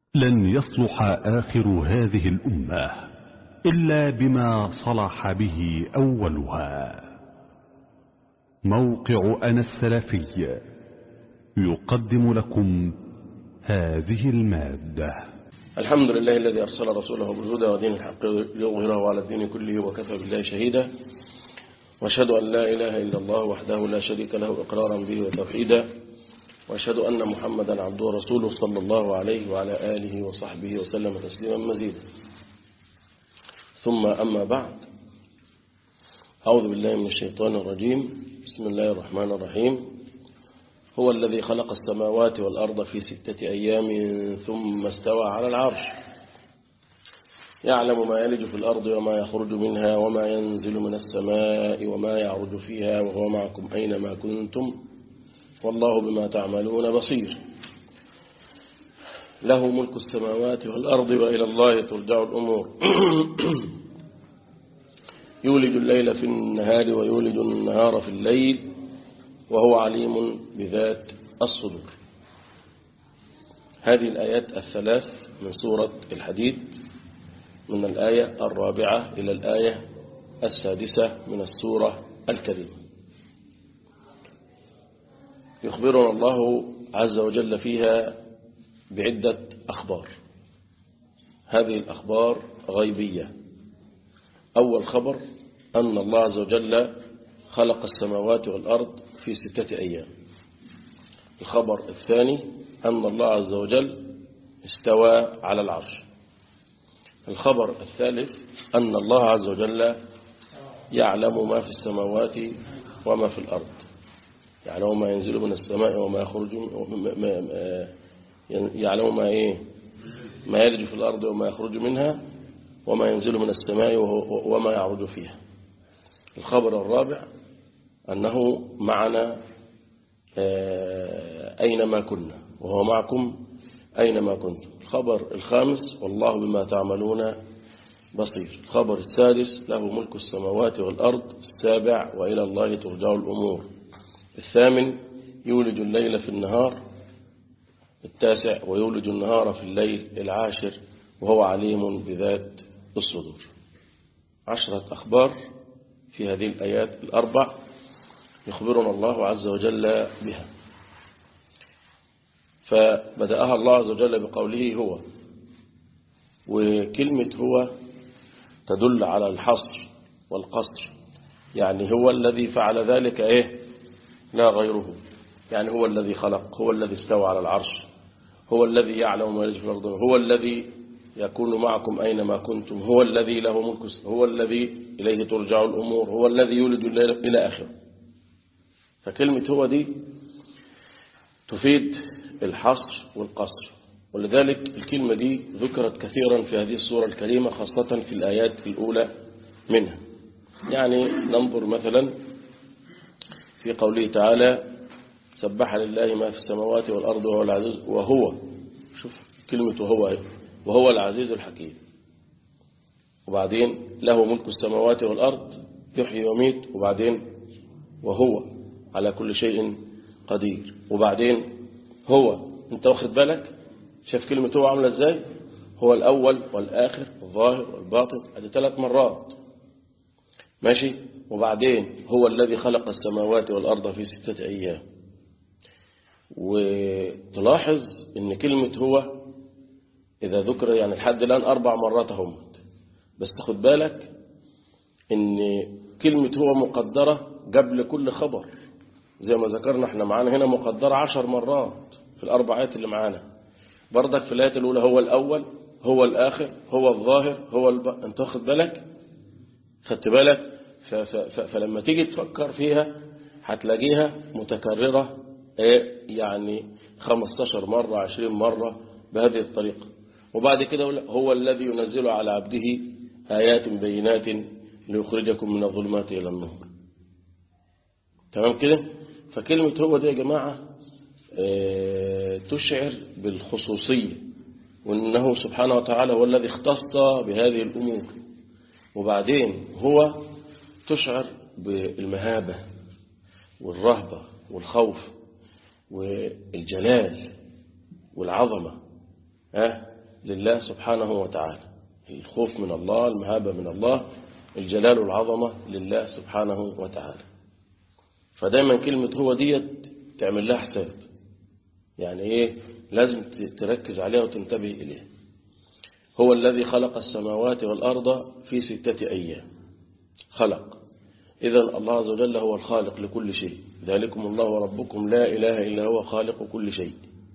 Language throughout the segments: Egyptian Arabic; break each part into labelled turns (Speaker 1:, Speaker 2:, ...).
Speaker 1: لن يصلح آخر هذه الأمة إلا بما صلح به أولها موقع أنا السلفي يقدم لكم هذه المادة
Speaker 2: الحمد لله الذي أرسل رسوله بالهدى ودين الحق ليظهره على الدين كله وكفى بالله شهيدا وأشهد أن لا إله إلا الله وحده لا شريك له إقرارا به وتوحيدا وأشهد أن محمدا عبده ورسوله صلى الله عليه وعلى آله وصحبه وسلم تسليما مزيدا ثم أما بعد أعوذ بالله من الشيطان الرجيم بسم الله الرحمن الرحيم هو الذي خلق السماوات والأرض في ستة أيام ثم استوى على العرش يعلم ما يلج في الأرض وما يخرج منها وما ينزل من السماء وما يعرج فيها وهو معكم أينما كنتم والله بما تعملون بصير له ملك السماوات والأرض وإلى الله ترجع الأمور يولج الليل في النهار ويولج النهار في الليل وهو عليم بذات الصدور هذه الآيات الثلاث من سورة الحديد من الآية الرابعة إلى الآية السادسة من السورة الكريمة يخبرنا الله عز وجل فيها بعدة أخبار هذه الأخبار غيبية أول خبر أن الله عز وجل خلق السماوات والأرض في ستة أيام الخبر الثاني أن الله عز وجل استوى على العرش الخبر الثالث أن الله عز وجل يعلم ما في السماوات وما في الأرض يعلم ما ينزل من السماء وما يخرج يعلم ما إيه ما يلج في الأرض وما يخرج منها وما ينزل من السماء وما يعرج فيها الخبر الرابع أنه معنا أينما كنا وهو معكم أينما كنتم الخبر الخامس والله بما تعملون بصير الخبر السادس له ملك السماوات والأرض السابع وإلى الله ترجع الأمور الثامن يولج الليل في النهار التاسع ويولج النهار في الليل العاشر وهو عليم بذات الصدور عشرة أخبار في هذه الآيات الأربع يخبرنا الله عز وجل بها فبدأها الله عز وجل بقوله هو وكلمة هو تدل على الحصر والقصر يعني هو الذي فعل ذلك إيه لا غيره يعني هو الذي خلق هو الذي استوى على العرش هو الذي يعلم ما يلج في الأرض هو الذي يكون معكم أينما كنتم هو الذي له ملك هو الذي إليه ترجع الأمور هو الذي يولد الليل إلى آخره فكلمة هو دي تفيد الحصر والقصر ولذلك الكلمة دي ذكرت كثيرا في هذه السورة الكريمة خاصة في الآيات الأولى منها يعني ننظر مثلا في قوله تعالى سبح لله ما في السماوات والأرض وهو العزيز وهو شوف كلمة وهو ايه وهو العزيز الحكيم وبعدين له ملك السماوات والأرض يحيي ويميت وبعدين وهو على كل شيء قدير وبعدين هو انت واخد بالك شايف كلمة هو عاملة ازاي هو الأول والآخر الظاهر والباطن ادي ثلاث مرات ماشي وبعدين هو الذي خلق السماوات والأرض في ستة أيام وتلاحظ ان كلمة هو إذا ذكر يعني لحد الآن أربع مرات هم بس تاخد بالك ان كلمة هو مقدرة قبل كل خبر زي ما ذكرنا احنا معانا هنا مقدرة عشر مرات في الأربع آيات اللي معانا بردك في الآية الأولى هو الأول هو الآخر هو الظاهر هو الب... انت واخد بالك خدت بالك ف... ف... ف... فلما تيجي تفكر فيها هتلاقيها متكررة ايه يعني 15 مرة 20 مرة بهذه الطريقة وبعد كده هو الذي ينزل على عبده آيات بينات ليخرجكم من الظلمات إلى النور تمام كده فكلمة هو دي يا جماعة اه تشعر بالخصوصية وأنه سبحانه وتعالى هو الذي اختص بهذه الأمور وبعدين هو تشعر بالمهابة والرهبة والخوف والجلال والعظمة ها لله سبحانه وتعالى الخوف من الله المهابة من الله الجلال والعظمة لله سبحانه وتعالى فدايما كلمة هو ديت تعمل لها حساب يعني ايه لازم تركز عليها وتنتبه إليها هو الذي خلق السماوات والأرض في ستة أيام خلق إذا الله عز وجل هو الخالق لكل شيء ذلكم الله ربكم لا إله إلا هو خالق كل شيء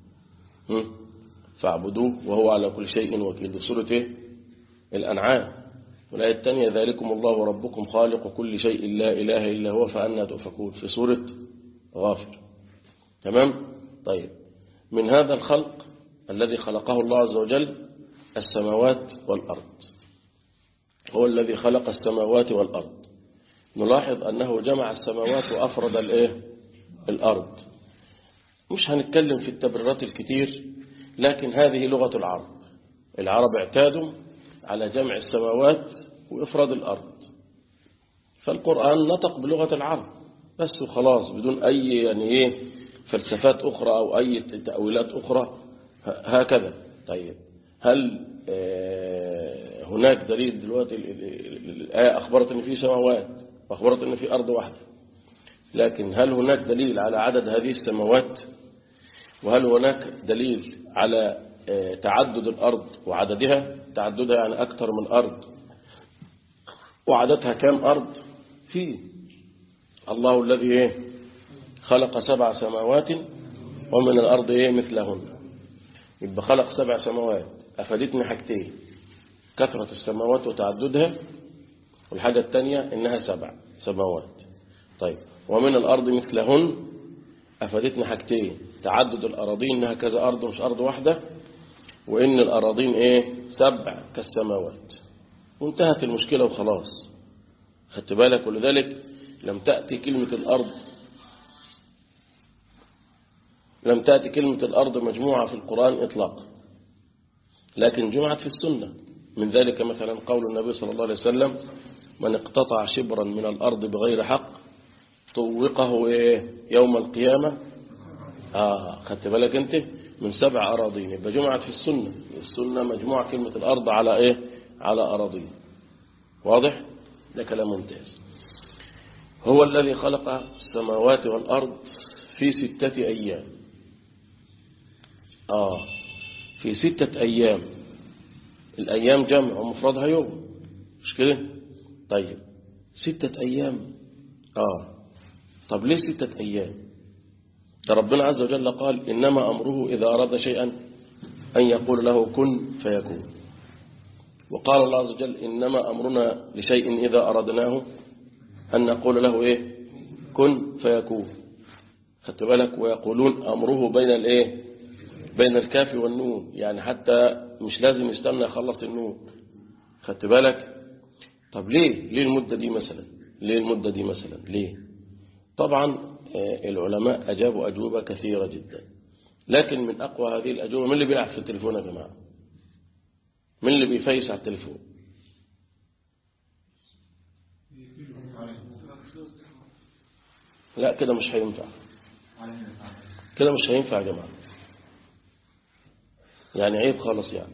Speaker 2: فاعبدوه وهو على كل شيء وكيل في سورة إيه؟ الأنعام والآية الثانية ذلكم الله ربكم خالق كل شيء لا إله إلا هو فأنا تؤفكون في سورة غافر تمام طيب من هذا الخلق الذي خلقه الله عز وجل السماوات والأرض هو الذي خلق السماوات والأرض نلاحظ أنه جمع السماوات وأفرد الإيه؟ الأرض مش هنتكلم في التبريرات الكتير لكن هذه لغة العرب العرب اعتادوا على جمع السماوات وإفراد الأرض فالقرآن نطق بلغة العرب بس وخلاص بدون أي يعني إيه فلسفات أخرى أو أي تأويلات أخرى هكذا طيب هل هناك دليل دلوقتي الآية أخبرت أن في سماوات وأخبرت أن في أرض واحدة لكن هل هناك دليل على عدد هذه السماوات وهل هناك دليل على تعدد الأرض وعددها تعددها يعني أكثر من أرض وعددها كام أرض في الله الذي إيه خلق سبع سماوات ومن الأرض إيه مثلهن يبقى خلق سبع سماوات أفادتني حاجتين كثرة السماوات وتعددها والحاجة الثانية إنها سبع سماوات طيب ومن الأرض مثلهن أفادتني حاجتين تعدد الأراضين إنها كذا أرض مش أرض واحدة وإن الأراضين إيه سبع كالسماوات وانتهت المشكلة وخلاص خدت بالك ولذلك لم تأتي كلمة الأرض لم تأتي كلمة الأرض مجموعة في القرآن إطلاقا لكن جمعت في السنة من ذلك مثلا قول النبي صلى الله عليه وسلم من اقتطع شبرا من الأرض بغير حق طوقه إيه يوم القيامة آه خدت بالك أنت من سبع أراضين يبقى جمعت في السنة السنة مجموعة كلمة الأرض على إيه على أراضين واضح ده كلام ممتاز هو الذي خلق السماوات والأرض في ستة أيام آه في ستة أيام الأيام جمع ومفردها يوم مش كده طيب ستة أيام آه طب ليه ستة أيام ده ربنا عز وجل قال إنما أمره إذا أراد شيئا أن يقول له كن فيكون وقال الله عز وجل إنما أمرنا لشيء إذا أردناه أن نقول له إيه كن فيكون خدت بالك ويقولون أمره بين الإيه بين الكاف والنون يعني حتى مش لازم يستنى يخلص النون خدت بالك طب ليه ليه المدة دي مثلا ليه المدة دي مثلا ليه طبعا العلماء أجابوا أجوبة كثيرة جدا لكن من أقوى هذه الأجوبة من اللي بيلعب في التليفون يا جماعة من اللي بيفيس على التليفون لا كده مش هينفع كده مش هينفع يا جماعة يعني عيب خالص يعني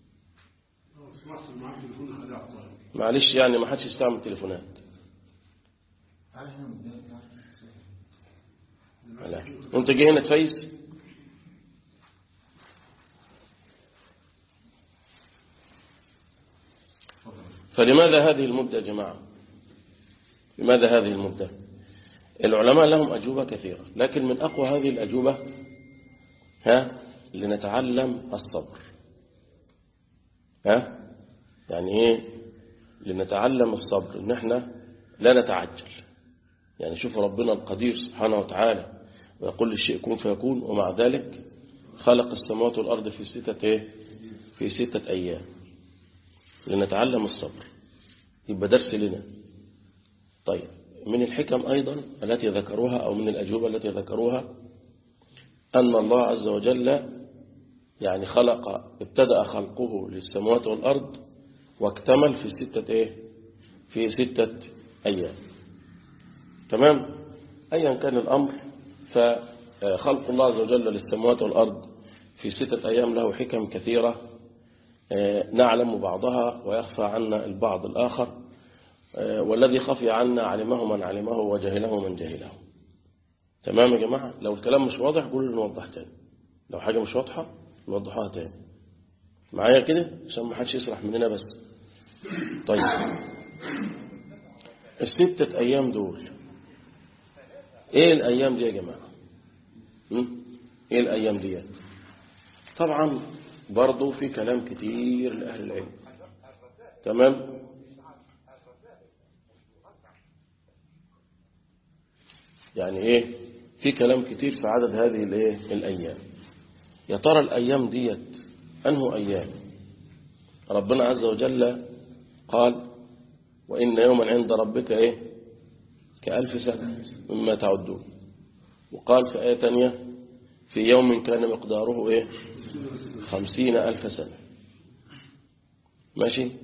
Speaker 2: معلش يعني ما حدش يستعمل تليفونات لا وانت جاي هنا تفيس فلماذا هذه المدة يا جماعة لماذا هذه المدة العلماء لهم أجوبة كثيرة لكن من أقوى هذه الأجوبة ها لنتعلم الصبر ها يعني ايه لنتعلم الصبر ان احنا لا نتعجل يعني شوف ربنا القدير سبحانه وتعالى ويقول للشيء كن فيكون ومع ذلك خلق السماوات والأرض في ستة ايه في ستة أيام لنتعلم الصبر يبقى درس لنا طيب من الحكم أيضا التي ذكروها أو من الأجوبة التي ذكروها أن الله عز وجل يعني خلق ابتدأ خلقه للسماوات والأرض واكتمل في ستة إيه في ستة أيام تمام أيا كان الأمر فخلق الله عز وجل للسماوات والأرض في ستة أيام له حكم كثيرة نعلم بعضها ويخفى عنا البعض الآخر والذي خفي عنا علمه من علمه وجهله من جهله تمام يا جماعة لو الكلام مش واضح قولوا نوضح تاني لو حاجة مش واضحة نوضحها تاني معايا كده عشان ما حدش يسرح مننا بس طيب الستة أيام دول ايه الأيام دي يا جماعة م? ايه الأيام ديت طبعا برضو في كلام كتير لأهل العلم تمام يعني ايه في كلام كتير في عدد هذه الايه الايام يا ترى الايام ديت انه ايام ربنا عز وجل قال وان يوما عند ربك ايه كألف سنة مما تعدون وقال في آية تانية في يوم كان مقداره ايه خمسين ألف سنة ماشي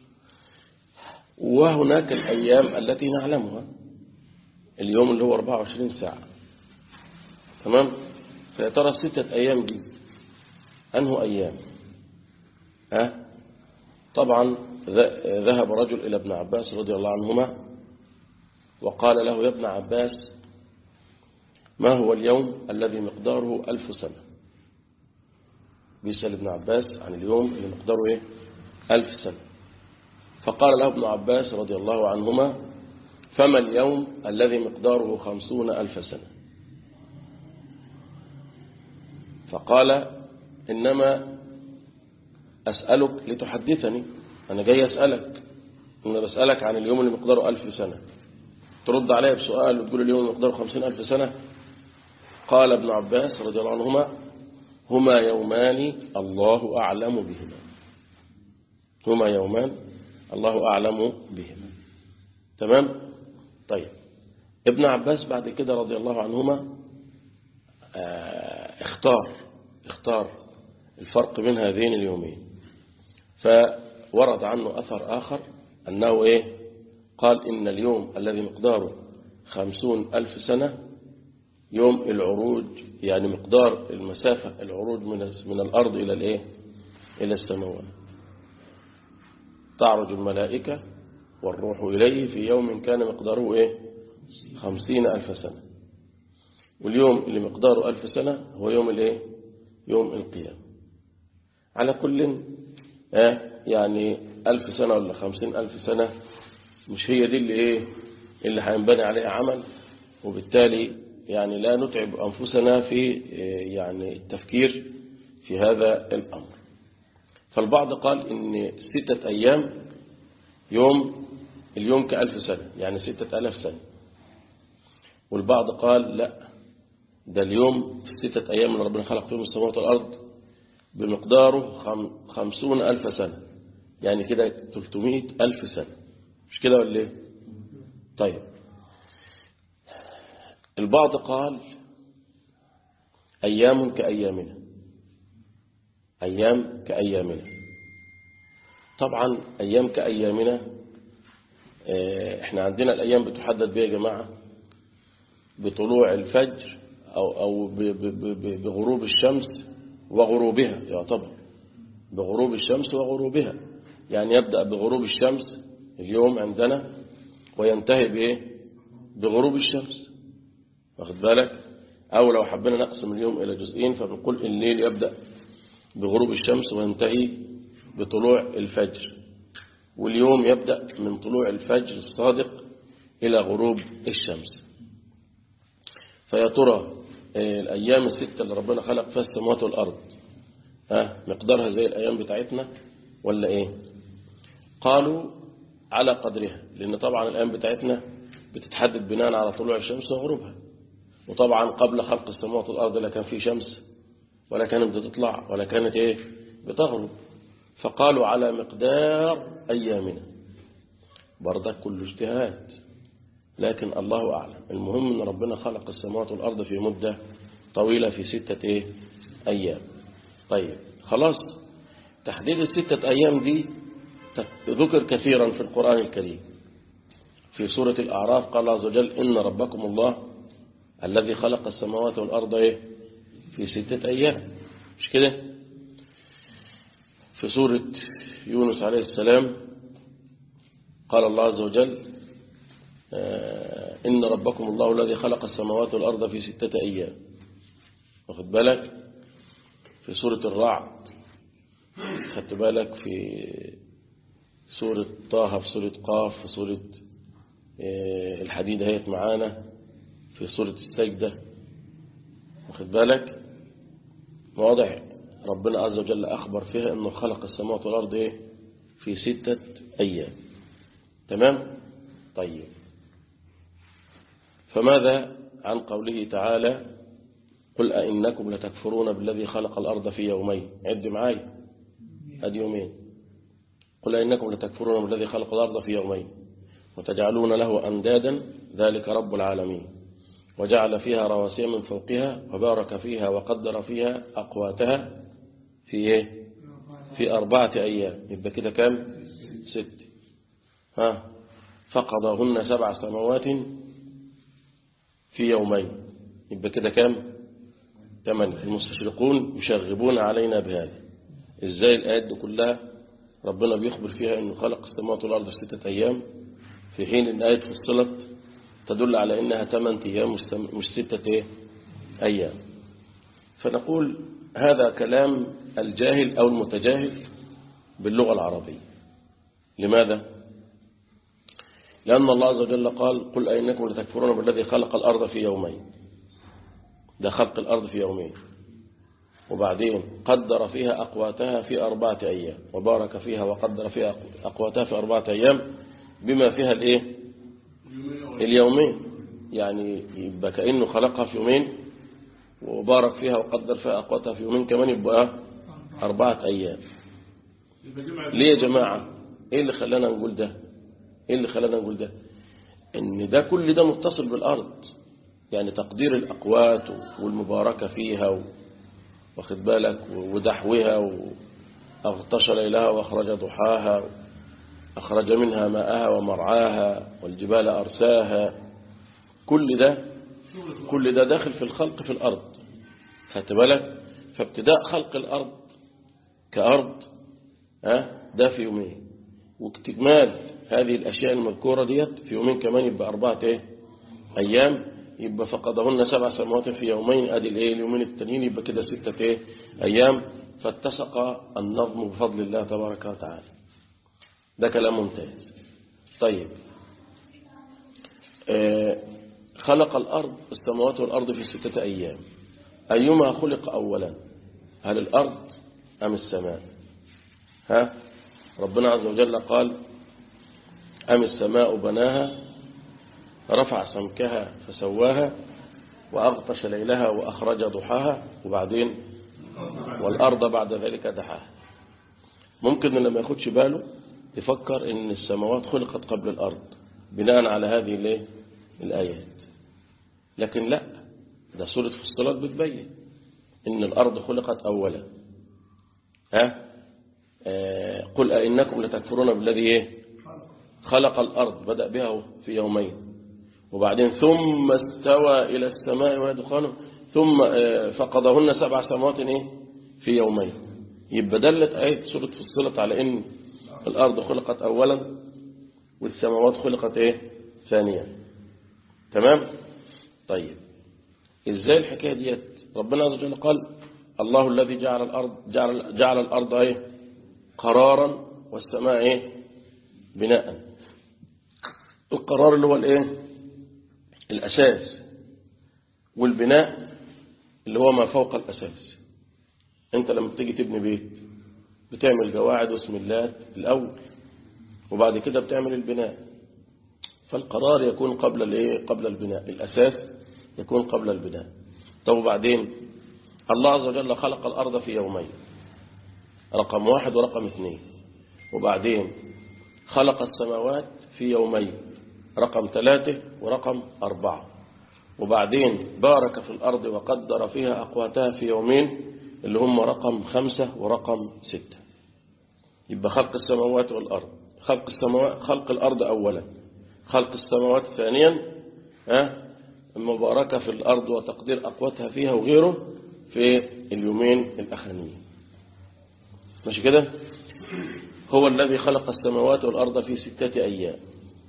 Speaker 2: وهناك الأيام التي نعلمها اليوم اللي هو 24 ساعة تمام فيا ترى الستة أيام دي أنه أيام ها طبعا ذهب رجل إلى ابن عباس رضي الله عنهما وقال له يا ابن عباس ما هو اليوم الذي مقداره ألف سنة بيسأل ابن عباس عن اليوم اللي مقداره إيه ألف سنة فقال له ابن عباس رضي الله عنهما فما اليوم الذي مقداره خمسون ألف سنة فقال إنما أسألك لتحدثني أنا جاي أسألك أنا بسألك عن اليوم اللي مقداره ألف سنة ترد عليه بسؤال وتقول اليوم اللي مقداره خمسين ألف سنة قال ابن عباس رضي الله عنهما هما يومان الله أعلم بهما هما يومان الله أعلم بهما تمام طيب ابن عباس بعد كده رضي الله عنهما اختار اختار الفرق بين هذين اليومين فورد عنه أثر آخر أنه إيه قال إن اليوم الذي مقداره خمسون ألف سنة يوم العروج يعني مقدار المسافة العروج من من الأرض إلى الإيه إلى السماوات تعرج الملائكة والروح إليه في يوم كان مقداره إيه خمسين ألف سنة واليوم اللي مقداره ألف سنة هو يوم الإيه يوم القيامة على كل آه يعني ألف سنة ولا خمسين ألف سنة مش هي دي اللي إيه اللي هينبني عليها عمل وبالتالي يعني لا نتعب أنفسنا في يعني التفكير في هذا الأمر فالبعض قال إن ستة أيام يوم اليوم كألف سنة يعني ستة ألف سنة والبعض قال لا ده اليوم في ستة أيام من ربنا خلق فيهم السماوات والأرض بمقداره خمسون ألف سنة يعني كده 300 ألف سنة مش كده ولا ايه طيب البعض قال أيام كأيامنا أيام كأيامنا طبعا أيام كأيامنا احنا عندنا الأيام بتحدد بها يا جماعة بطلوع الفجر أو, أو بغروب الشمس وغروبها يعتبر بغروب الشمس وغروبها يعني يبدأ بغروب الشمس اليوم عندنا وينتهي بإيه بغروب الشمس واخد بالك أو لو حبينا نقسم اليوم إلى جزئين فبنقول الليل يبدأ بغروب الشمس وينتهي بطلوع الفجر واليوم يبدأ من طلوع الفجر الصادق إلى غروب الشمس فيا ترى الأيام الستة اللي ربنا خلق فيها السماوات والأرض ها مقدارها زي الأيام بتاعتنا ولا إيه قالوا على قدرها لأن طبعا الأيام بتاعتنا بتتحدد بناء على طلوع الشمس وغروبها وطبعا قبل خلق السماوات والأرض لا كان في شمس ولا كانت بتطلع ولا كانت إيه بتغرب فقالوا على مقدار أيامنا برضك كل اجتهاد لكن الله أعلم المهم أن ربنا خلق السماوات والأرض في مدة طويلة في ستة إيه؟ أيام طيب خلاص تحديد الستة أيام دي ذكر كثيرا في القرآن الكريم في سورة الأعراف قال عز وجل إن ربكم الله الذي خلق السماوات والأرض إيه؟ في ستة أيام مش كده في سورة يونس عليه السلام قال الله عز وجل إن ربكم الله الذي خلق السماوات والأرض في ستة أيام واخد بالك في سورة الرعد خدت بالك في سورة طه في سورة قاف في سورة الحديد هيت معانا في سورة السجدة واخد بالك واضح ربنا عز وجل أخبر فيها أنه خلق السماوات والأرض إيه؟ في ستة أيام تمام طيب فماذا عن قوله تعالى قل أئنكم لتكفرون بالذي خلق الأرض في يومين عد معاي أدي يومين قل أئنكم لتكفرون بالذي خلق الأرض في يومين وتجعلون له أندادا ذلك رب العالمين وجعل فيها رواسي من فوقها وبارك فيها وقدر فيها أقواتها في إيه؟ في أربعة أيام يبقى كده كام ست ها فقضاهن سبع سماوات في يومين يبقى كده كام ثمانية المستشرقون يشغبون علينا بهذا ازاي الآيات دي كلها ربنا بيخبر فيها انه خلق السماوات والأرض في ستة أيام في حين ان آية فصلت تدل على انها ثمان أيام مش ستة إيه؟ أيام فنقول هذا كلام الجاهل أو المتجاهل باللغة العربية لماذا؟ لأن الله عز وجل قال قل أئنكم لتكفرون بالذي خلق الأرض في يومين ده خلق الأرض في يومين وبعدين قدر فيها أقواتها في أربعة أيام وبارك فيها وقدر فيها أقواتها في أربعة أيام بما فيها الإيه اليومين يعني يبقى كأنه خلقها في يومين وبارك فيها وقدر فيها أقواتها في يومين كمان يبقى أربعة أيام ليه يا جماعة إيه اللي خلانا نقول ده إيه اللي خلانا نقول ده إن ده كل ده متصل بالأرض يعني تقدير الأقوات والمباركة فيها و... واخد بالك ودحوها وأغطش ليلها وأخرج ضحاها أخرج منها ماءها ومرعاها والجبال أرساها كل ده كل ده داخل في الخلق في الأرض خدت بالك فابتداء خلق الأرض كأرض ها ده في يومين واكتمال هذه الأشياء المذكورة ديت في يومين كمان يبقى أربعة إيه؟ أيام يبقى فقدهن سبع سماوات في يومين أدي الإيه اليومين التانيين يبقى كده ستة إيه؟ أيام فاتسق النظم بفضل الله تبارك وتعالى ده كلام ممتاز طيب آه خلق الأرض السماوات والأرض في ستة أيام أيما خلق أولا هل الأرض أم السماء ها ربنا عز وجل قال أم السماء بناها رفع سمكها فسواها وأغطش ليلها وأخرج ضحاها وبعدين والأرض بعد ذلك دحاها ممكن اللي ما ياخدش باله يفكر ان السماوات خلقت قبل الأرض بناء على هذه الايه الآيات لكن لا ده سورة فصلات بتبين ان الأرض خلقت أولا ها آه قل أئنكم لتكفرون بالذي ايه خلق الأرض بدأ بها في يومين وبعدين ثم استوى إلى السماء وهي دخان ثم آه فقضهن سبع سماوات ايه في يومين يبقى دلت آية سورة فصلت على ان الأرض خلقت أولا والسماوات خلقت إيه ثانيا تمام طيب إزاي الحكاية ديت ربنا عز وجل قال الله الذي جعل الأرض جعل, جعل الأرض إيه قرارا والسماء إيه بناء القرار اللي هو الإيه الأساس والبناء اللي هو ما فوق الأساس أنت لما تيجي تبني بيت بتعمل قواعد واسملات الأول وبعد كده بتعمل البناء فالقرار يكون قبل الايه قبل البناء الأساس يكون قبل البناء طب وبعدين الله عز وجل خلق الأرض في يومين رقم واحد ورقم اثنين وبعدين خلق السماوات في يومين رقم ثلاثة ورقم أربعة وبعدين بارك في الأرض وقدر فيها أقواتها في يومين اللي هم رقم خمسة ورقم ستة يبقى خلق السماوات والأرض خلق السماوات خلق الأرض أولا خلق السماوات ثانيا ها المباركة في الأرض وتقدير أقواتها فيها وغيره في اليومين الأخرانيين ماشي كده هو الذي خلق السماوات والأرض في ستة أيام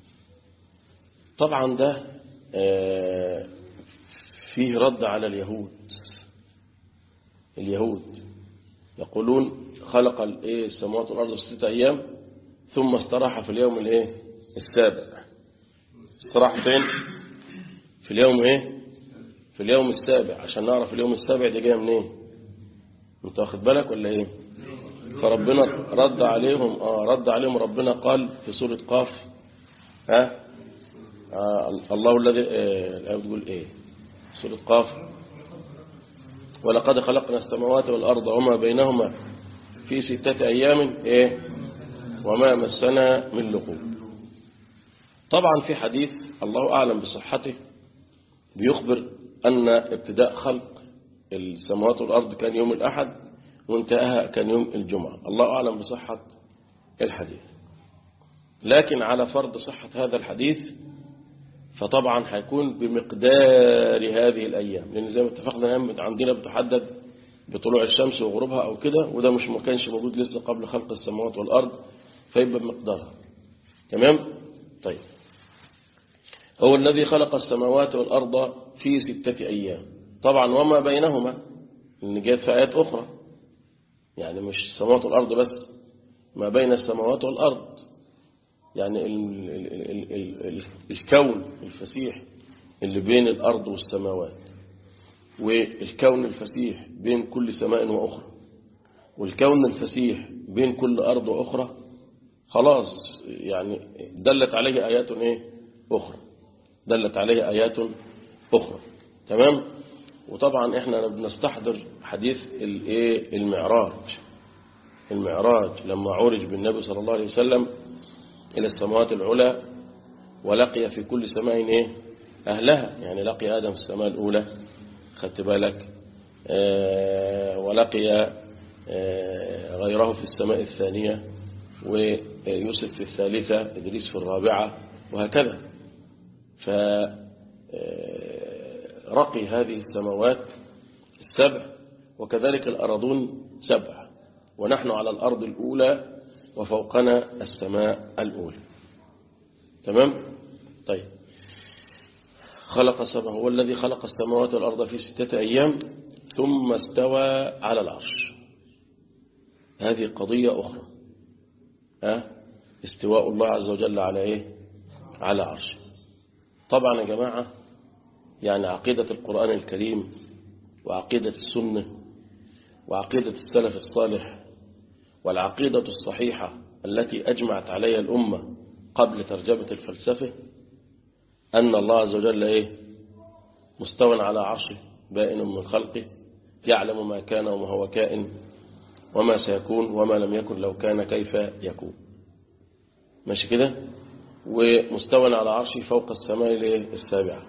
Speaker 2: طبعا ده آه، فيه رد على اليهود اليهود يقولون خلق الايه السماوات والأرض في ستة أيام ثم استراح في اليوم الايه السابع استراح فين في اليوم ايه في اليوم السابع عشان نعرف اليوم السابع ده جاي منين انت واخد بالك ولا ايه فربنا رد عليهم اه رد عليهم ربنا قال في سورة قاف ها آه الله الذي آه الآية بتقول ايه سورة قاف ولقد خلقنا السماوات والأرض وما بينهما في ستة أيام إيه وما مسنا من لغوب طبعا في حديث الله أعلم بصحته بيخبر أن ابتداء خلق السماوات والأرض كان يوم الأحد وانتهاها كان يوم الجمعة الله أعلم بصحة الحديث لكن على فرض صحة هذا الحديث فطبعا هيكون بمقدار هذه الأيام لأن زي ما اتفقنا عندنا بتحدد بطلوع الشمس وغروبها أو كده وده مش ما كانش موجود لسه قبل خلق السماوات والأرض فيبقى بمقدارها تمام طيب هو الذي خلق السماوات والأرض في ستة أيام طبعا وما بينهما إن جاءت في آيات أخرى يعني مش السماوات والأرض بس ما بين السماوات والأرض يعني ال ال ال ال ال الكون الفسيح اللي بين الأرض والسماوات والكون الفسيح بين كل سماء وأخرى والكون الفسيح بين كل أرض وأخرى خلاص يعني دلت عليه آيات إيه أخرى دلت عليه آيات أخرى تمام وطبعا احنا بنستحضر حديث الايه المعراج المعراج لما عرج بالنبي صلى الله عليه وسلم إلى السماوات العلى ولقي في كل سماء ايه أهلها يعني لقي آدم في السماء الأولى خدت بالك آه ولقي آه غيره في السماء الثانية ويوسف في الثالثة إدريس في الرابعة وهكذا فرقي هذه السماوات السبع وكذلك الأرضون سبع ونحن على الأرض الأولى وفوقنا السماء الأولى تمام طيب خلق السماء هو الذي خلق السماوات والأرض في ستة أيام ثم استوى على العرش هذه قضية أخرى أه؟ استواء الله عز وجل على إيه على عرش طبعا يا جماعة يعني عقيدة القرآن الكريم وعقيدة السنة وعقيدة السلف الصالح والعقيدة الصحيحة التي أجمعت عليها الأمة قبل ترجمة الفلسفة أن الله عز وجل إيه مستوى على عرشه بائن من خلقه يعلم ما كان وما هو كائن وما سيكون وما لم يكن لو كان كيف يكون ماشي كده ومستوى على عرشه فوق السماء السابعة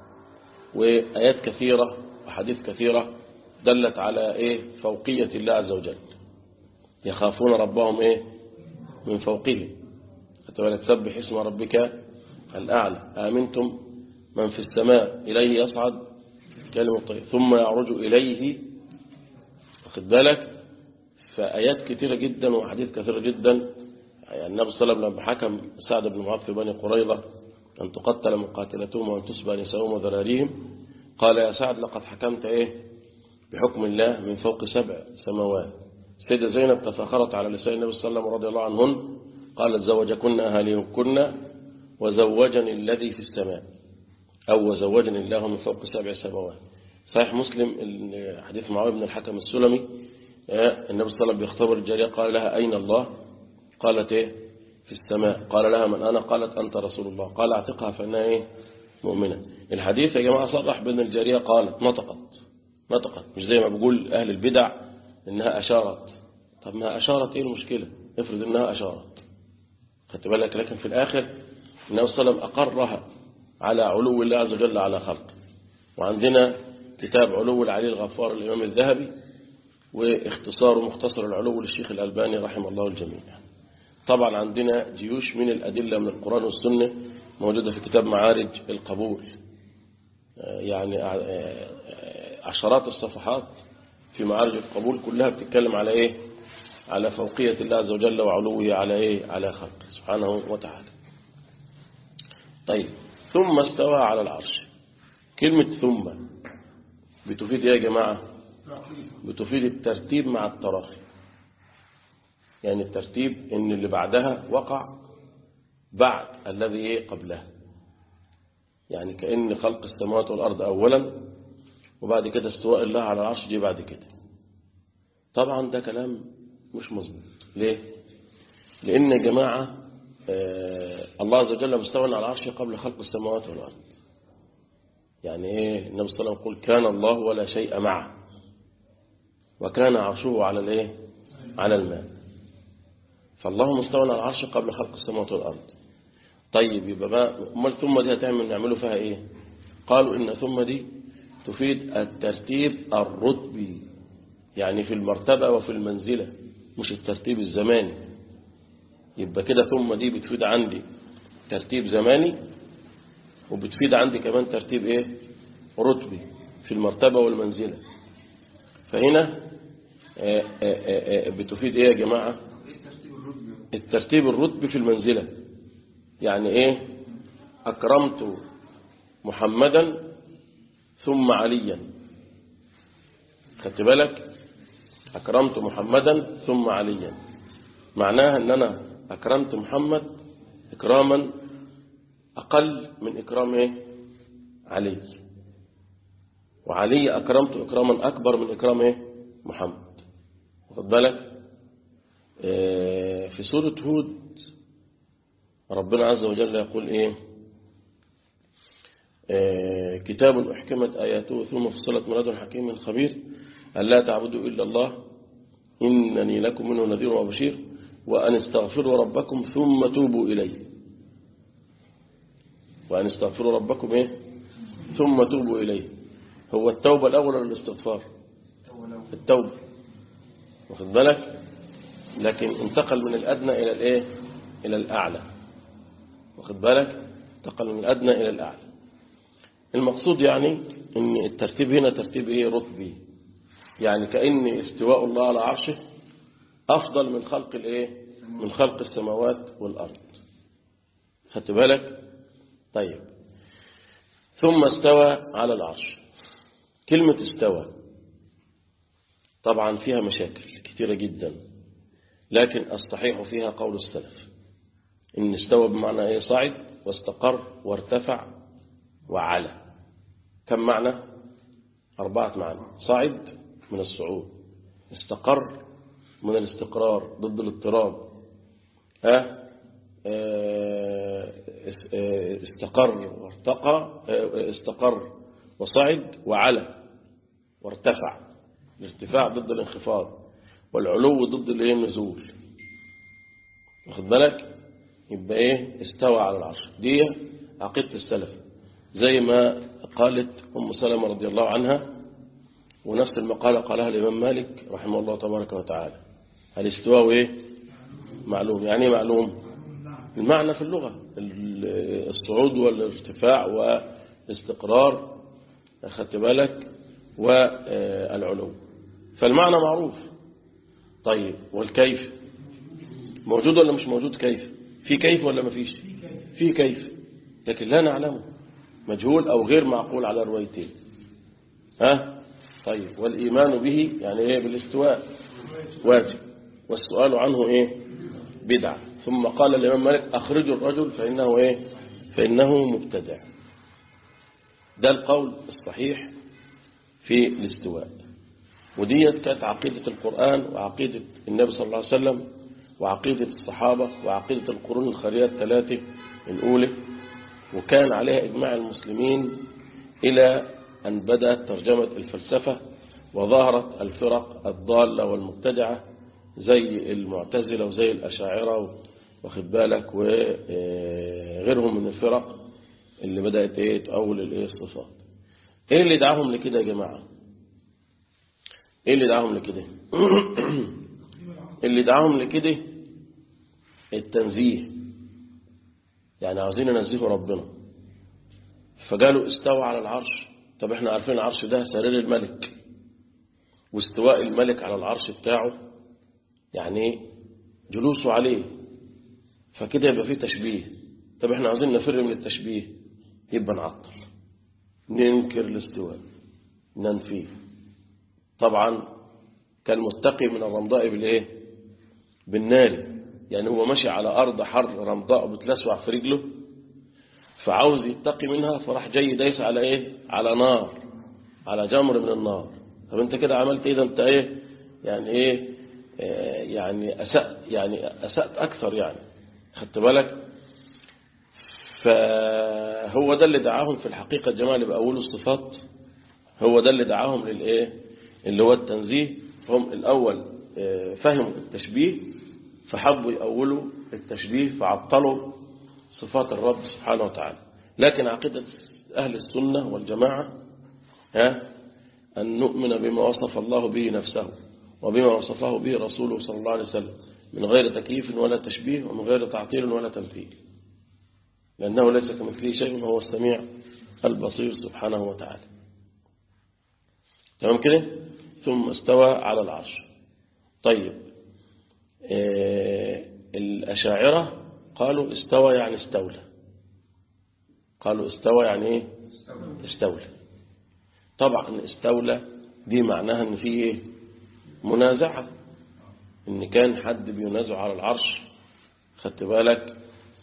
Speaker 2: وآيات كثيرة وحديث كثيرة دلت على إيه فوقية الله عز وجل يخافون ربهم إيه من فوقهم فتولك سبح اسم ربك الأعلى آمنتم من في السماء إليه يصعد كلمة طيب ثم يعرج إليه واخد بالك فآيات كثيرة جدا وحديث كثيرة جدا يعني النبي صلى الله عليه وسلم لما حكم سعد بن معاذ في بني قريظة أن تقتل مقاتلتهم وأن تسبى نساءهم وذراريهم قال يا سعد لقد حكمت إيه بحكم الله من فوق سبع سماوات سيدة زينب تفاخرت على لسان النبي صلى الله عليه وسلم رضي الله عنهن قالت زوجكن أهاليكن وزوجني الذي في السماء أو وزوجني الله من فوق سبع سماوات صحيح مسلم حديث معاوية بن الحكم السلمي النبي صلى الله عليه وسلم بيختبر الجارية قال لها أين الله قالت إيه في السماء قال لها من أنا قالت أنت رسول الله قال اعتقها فإنها إيه مؤمنة الحديث يا جماعة صرح بأن الجارية قالت نطقت نطقت مش زي ما بقول أهل البدع إنها أشارت طب ما أشارت إيه المشكلة افرض إنها أشارت خدت بالك لكن في الآخر النبي صلى الله عليه وسلم أقرها على علو الله عز وجل على خلقه وعندنا كتاب علو العلي الغفار الإمام الذهبي واختصار مختصر العلو للشيخ الألباني رحمه الله الجميع طبعا عندنا جيوش من الأدلة من القرآن والسنة موجودة في كتاب معارج القبول يعني عشرات الصفحات في معارج القبول كلها بتتكلم على ايه على فوقية الله عز وجل وعلوه على إيه على خلقه سبحانه وتعالى طيب ثم استوى على العرش كلمة ثم بتفيد إيه يا جماعة بتفيد الترتيب مع التراخي يعني الترتيب ان اللي بعدها وقع بعد الذي ايه قبلها يعني كأن خلق السماوات والأرض أولا وبعد كده استواء الله على العرش دي بعد كده طبعا ده كلام مش مظبوط ليه لأن يا جماعة آه الله عز وجل مستوى على العرش قبل خلق السماوات والأرض يعني ايه النبي صلى الله عليه وسلم يقول كان الله ولا شيء معه وكان عرشه على الايه على الماء فالله مستوى على العرش قبل خلق السماوات والأرض طيب يبقى بقى امال ثم دي هتعمل نعمله فيها ايه قالوا ان ثم دي تفيد الترتيب الرتبي يعني في المرتبة وفي المنزلة مش الترتيب الزماني يبقى كده ثم دي بتفيد عندي ترتيب زماني وبتفيد عندي كمان ترتيب ايه رتبي في المرتبة والمنزلة فهنا آآ آآ بتفيد ايه يا جماعة الترتيب الرتبي في المنزلة يعني ايه اكرمت محمدا ثم عليا خدت بالك اكرمت محمدا ثم عليا معناها ان انا اكرمت محمد اكراما اقل من اكرام ايه علي وعلي اكرمت اكراما اكبر من اكرام ايه محمد واخد بالك إيه في سورة هود ربنا عز وجل يقول إيه آه كتاب أحكمت آياته ثم فصلت من لدن حكيم خبير ألا تعبدوا إلا الله إنني لكم منه نذير وبشير وأن استغفروا ربكم ثم توبوا إليه وأن استغفروا ربكم إيه ثم توبوا إليه هو التوبة الأول ولا الاستغفار التوبة واخد بالك لكن انتقل من الأدنى إلى الإيه إلى الأعلى واخد بالك انتقل من الأدنى إلى الأعلى المقصود يعني ان الترتيب هنا ترتيب ايه رتبي يعني كأن استواء الله على عرشه أفضل من خلق الايه من خلق السماوات والأرض خدت بالك طيب ثم استوى على العرش كلمة استوى طبعا فيها مشاكل كثيرة جدا لكن الصحيح فيها قول السلف إن استوى بمعنى إيه صعد واستقر وارتفع وعلى كم معنى أربعة معنى صعد من الصعود استقر من الاستقرار ضد الاضطراب ها استقر وارتقى استقر وصعد وعلى وارتفع الارتفاع ضد الانخفاض والعلو ضد الايه النزول واخد بالك يبقى ايه استوى على العرش دي عقيدة السلف زي ما قالت أم سلمة رضي الله عنها ونفس المقالة قالها الإمام مالك رحمه الله تبارك وتعالى الاستواء ايه معلوم يعني ايه معلوم المعنى في اللغة الصعود والارتفاع والاستقرار أخذت بالك والعلو فالمعنى معروف طيب والكيف موجود ولا مش موجود كيف في كيف ولا ما فيش في كيف لكن لا نعلمه مجهول أو غير معقول على روايتين ها طيب والإيمان به يعني إيه بالاستواء واجب والسؤال عنه إيه بدعة ثم قال الإمام مالك أخرجوا الرجل فإنه إيه فإنه مبتدع ده القول الصحيح في الاستواء وديت كانت عقيدة القرآن وعقيدة النبي صلى الله عليه وسلم وعقيدة الصحابة وعقيدة القرون الخيرية الثلاثة الأولى وكان عليها إجماع المسلمين إلى أن بدأت ترجمة الفلسفة وظهرت الفرق الضالة والمبتدعة زي المعتزلة وزي الأشاعرة واخد بالك وغيرهم من الفرق اللي بدأت ايه تأول الايه الصفات ايه اللي دعاهم لكده يا جماعة ايه اللي دعاهم لكده اللي دعاهم لكده التنزيه يعني عاوزين ينزهوا ربنا فقالوا استوى على العرش طب احنا عارفين العرش ده سرير الملك واستواء الملك على العرش بتاعه يعني جلوسه عليه فكده يبقى فيه تشبيه طب احنا عاوزين نفر من التشبيه يبقى نعطل ننكر الاستواء ننفيه طبعا كالمتقي من الرمضاء بالايه بالنار يعني هو ماشي على أرض حر رمضاء بتلسوع في رجله فعاوز يتقي منها فراح جاي دايس على ايه على نار على جمر من النار طب انت كده عملت ايه ده انت ايه يعني ايه آه يعني أسأت يعني أسأت أكثر يعني خدت بالك فهو ده اللي دعاهم في الحقيقة الجمال بأول الصفات هو ده اللي دعاهم للإيه اللي هو التنزيه هم الأول آه فهموا التشبيه فحبوا يأولوا التشبيه فعطلوا صفات الرب سبحانه وتعالى لكن عقيدة أهل السنة والجماعة ها أن نؤمن بما وصف الله به نفسه وبما وصفه به رسوله صلى الله عليه وسلم من غير تكييف ولا تشبيه ومن غير تعطيل ولا تمثيل لأنه ليس كمثله شيء وهو السميع البصير سبحانه وتعالى تمام كده ثم استوى على العرش طيب آه الأشاعرة قالوا استوى يعني استولى قالوا استوى يعني ايه استولى طبعا استولى دي معناها ان في ايه منازعة ان كان حد بينازع على العرش خدت بالك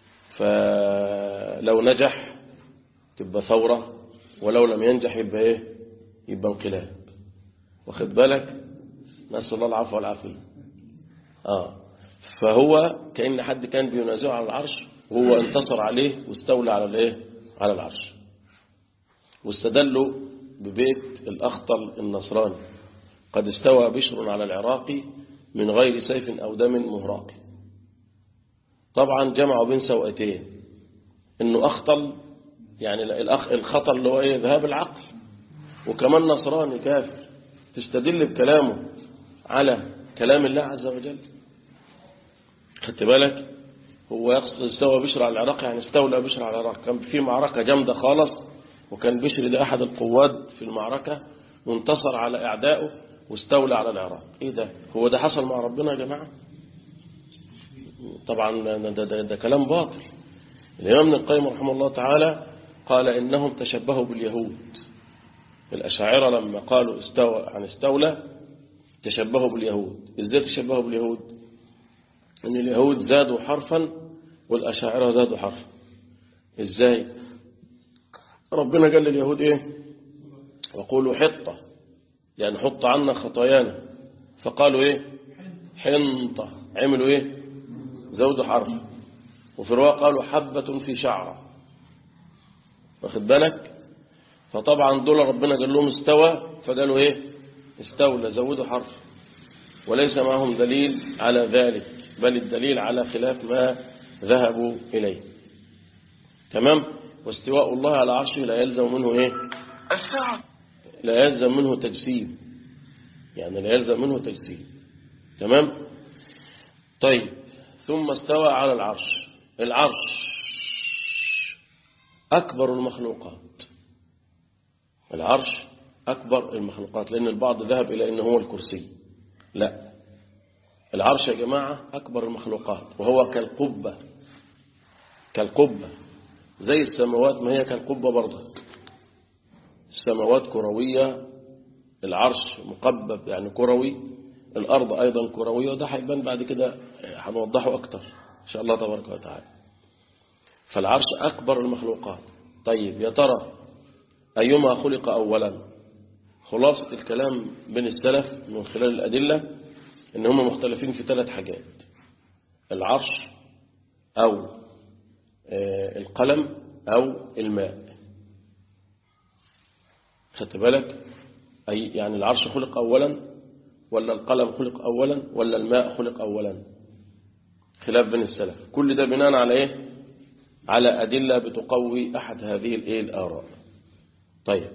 Speaker 2: فلو نجح تبقى ثورة ولو لم ينجح يبقى ايه يبقى انقلاب واخد بالك نسأل الله العفو والعافية اه فهو كأن حد كان بينازعه على العرش وهو انتصر عليه واستولى على الايه على العرش واستدلوا ببيت الأخطل النصراني قد استوى بشر على العراق من غير سيف أو دم مهراق طبعا جمعوا بين سوءتين انه أخطل يعني الأخ الخطل اللي هو ايه ذهاب العقل وكمان نصراني كافر تستدل بكلامه على كلام الله عز وجل خدت بالك هو يقصد استوى بشر على العراق يعني استولى بشر على العراق كان في معركة جامدة خالص وكان بشر ده أحد القواد في المعركة وانتصر على أعدائه واستولى على العراق إيه ده هو ده حصل مع ربنا يا جماعة طبعا ده, ده, ده, ده كلام باطل الإمام ابن القيم رحمه الله تعالى قال إنهم تشبهوا باليهود الأشاعرة لما قالوا استوى عن استولى تشبهوا باليهود إزاي تشبهوا باليهود ان اليهود زادوا حرفا والأشاعرة زادوا حرفا ازاي ربنا قال لليهود ايه وقولوا حطة يعني حط عنا خطايانا فقالوا ايه حنطة عملوا ايه زودوا حرف وفي رواية قالوا حبة في شعرة واخد بالك فطبعا دول ربنا قال لهم استوى فقالوا ايه استولى زودوا حرف وليس معهم دليل على ذلك بل الدليل على خلاف ما ذهبوا إليه تمام واستواء الله على عرشه لا يلزم منه ايه السعة لا يلزم منه تجسيم يعني لا يلزم منه تجسيم تمام طيب ثم استوى على العرش العرش أكبر المخلوقات العرش أكبر المخلوقات لأن البعض ذهب إلى أنه هو الكرسي لا العرش يا جماعة أكبر المخلوقات وهو كالقبة كالقبة زي السماوات ما هي كالقبة برضه السماوات كروية العرش مقبب يعني كروي الأرض أيضا كروية وده هيبان بعد كده هنوضحه أكتر إن شاء الله تبارك وتعالى فالعرش أكبر المخلوقات طيب يا ترى أيما خلق أولا خلاصة الكلام بين السلف من خلال الأدلة إن هم مختلفين في ثلاث حاجات العرش أو القلم أو الماء خدت بالك أي يعني العرش خلق أولا ولا القلم خلق أولا ولا الماء خلق أولا خلاف بين السلف كل ده بناء على إيه على أدلة بتقوي أحد هذه الإيه الآراء طيب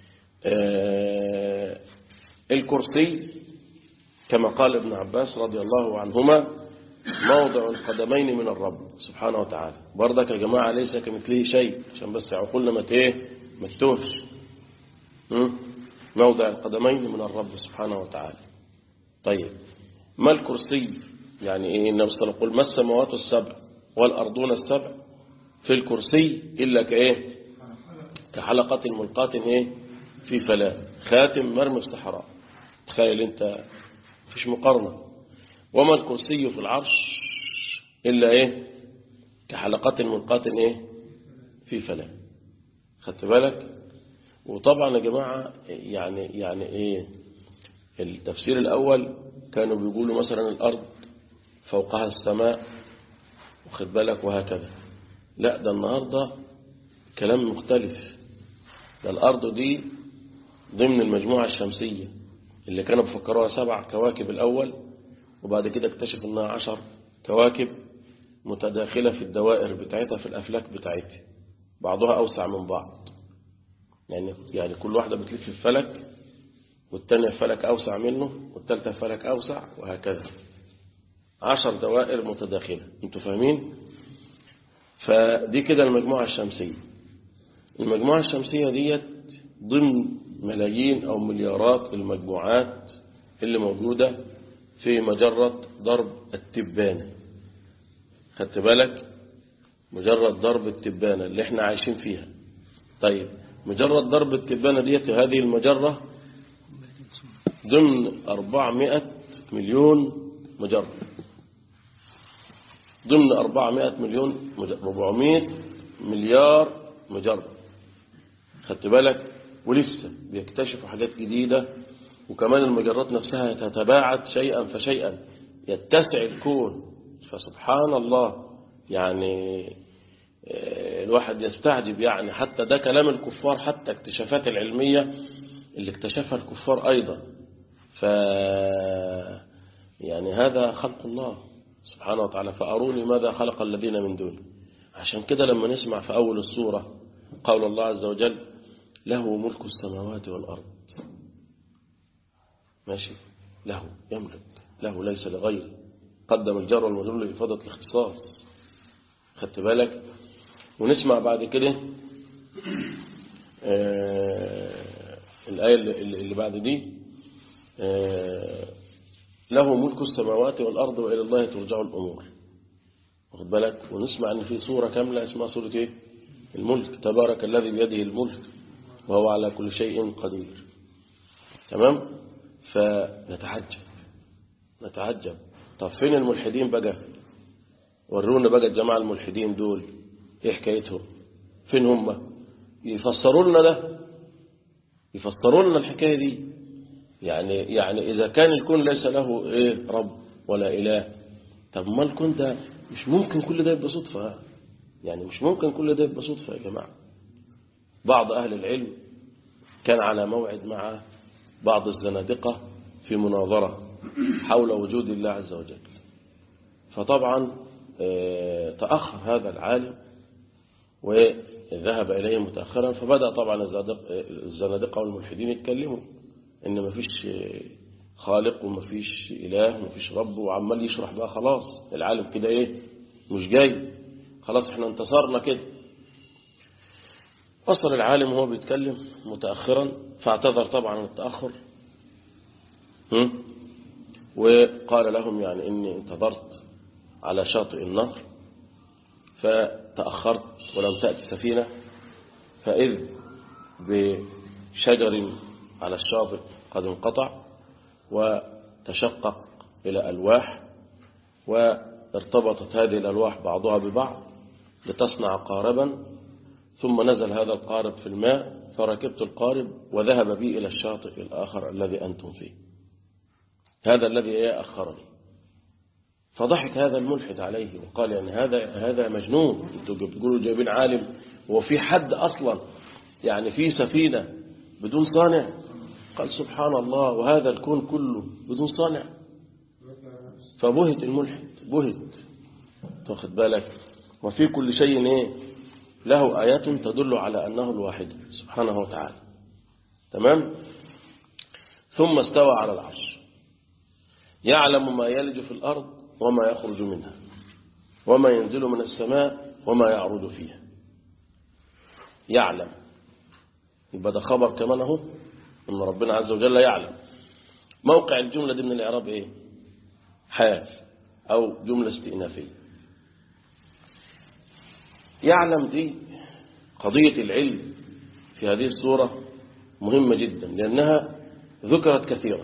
Speaker 2: آه الكرسي كما قال ابن عباس رضي الله عنهما موضع القدمين من الرب سبحانه وتعالى برضك يا جماعة ليس كمثله شيء عشان بس عقولنا ما ايه ما تتوهش موضع القدمين من الرب سبحانه وتعالى طيب ما الكرسي يعني إيه النبي صلى الله عليه وسلم يقول ما السماوات السبع والأرضون السبع في الكرسي إلا كإيه كحلقة ملقاة إيه في فلاة خاتم مرمي في صحراء تخيل أنت مفيش مقارنة وما الكرسي في العرش إلا إيه كحلقة ملقاة إيه في فلاة خدت بالك وطبعا يا جماعة يعني يعني إيه التفسير الأول كانوا بيقولوا مثلا الأرض فوقها السماء واخد بالك وهكذا لا ده النهاردة كلام مختلف ده الأرض دي ضمن المجموعة الشمسية اللي كانوا بفكروها سبع كواكب الأول وبعد كده اكتشف انها عشر كواكب متداخلة في الدوائر بتاعتها في الأفلاك بتاعتها بعضها أوسع من بعض يعني يعني كل واحدة بتلف في الفلك والتانية في فلك أوسع منه والتالتة في فلك أوسع وهكذا عشر دوائر متداخلة انتوا فاهمين فدي كده المجموعة الشمسية المجموعة الشمسية ديت ضمن ملايين أو مليارات المجموعات اللي موجودة في مجرة ضرب التبانة خدت بالك مجرد ضرب التبانة اللي احنا عايشين فيها طيب مجرد ضرب التبانة ديت هذه المجرة ضمن 400 مليون مجرة ضمن 400 مليون 400 مليار مجرة خدت بالك ولسه بيكتشفوا حاجات جديدة وكمان المجرات نفسها تتباعد شيئا فشيئا يتسع الكون فسبحان الله يعني الواحد يستعجب يعني حتى ده كلام الكفار حتى اكتشافات العلمية اللي اكتشفها الكفار أيضا ف يعني هذا خلق الله سبحانه وتعالى فأروني ماذا خلق الذين من دون عشان كده لما نسمع في أول السورة قول الله عز وجل له ملك السماوات والأرض ماشي له يملك له ليس لغيره قدم الجر والمجرور لإفادة الاختصاص خدت بالك ونسمع بعد كده آه الآية اللي بعد دي آه له ملك السماوات والأرض وإلى الله ترجع الأمور واخد بالك ونسمع أن في سورة كاملة اسمها سورة إيه الملك تبارك الذي بيده الملك وهو على كل شيء قدير تمام فنتعجب نتعجب طب فين الملحدين بقى ورونا بقى الجماعة الملحدين دول ايه حكايتهم فين هم يفسروا لنا ده يفسروا لنا الحكاية دي يعني يعني إذا كان الكون ليس له إيه رب ولا إله طب ما الكون ده مش ممكن كل ده يبقى صدفة يعني مش ممكن كل ده يبقى صدفة يا جماعة بعض أهل العلم كان على موعد مع بعض الزنادقة في مناظرة حول وجود الله عز وجل فطبعا تأخر هذا العالم وذهب إليه متأخرا فبدأ طبعا الزنادقة والملحدين يتكلموا إن مفيش خالق ومفيش إله ومفيش رب وعمال يشرح بقى خلاص العالم كده إيه مش جاي خلاص احنا انتصرنا كده وصل العالم وهو بيتكلم متأخرا فاعتذر طبعا عن التأخر وقال لهم يعني إني انتظرت على شاطئ النهر فتأخرت ولم تأتي سفينة فإذ بشجر على الشاطئ قد انقطع وتشقق إلى ألواح وارتبطت هذه الألواح بعضها ببعض لتصنع قاربا ثم نزل هذا القارب في الماء فركبت القارب وذهب بي إلى الشاطئ الآخر الذي أنتم فيه هذا الذي أخرني فضحك هذا الملحد عليه وقال يعني هذا هذا مجنون انتوا بتقولوا جايبين عالم وفي حد أصلا يعني في سفينة بدون صانع قال سبحان الله وهذا الكون كله بدون صانع فبهت الملحد بهت تاخد بالك وفي كل شيء ايه له آيات تدل على أنه الواحد سبحانه وتعالى تمام ثم استوى على العرش يعلم ما يلج في الأرض وما يخرج منها وما ينزل من السماء وما يعرض فيها يعلم يبقى ده خبر كمان اهو ان ربنا عز وجل يعلم موقع الجملة دي من الإعراب ايه حال أو جملة استئنافية يعلم دي قضية العلم في هذه الصورة مهمة جدا لأنها ذكرت كثيرا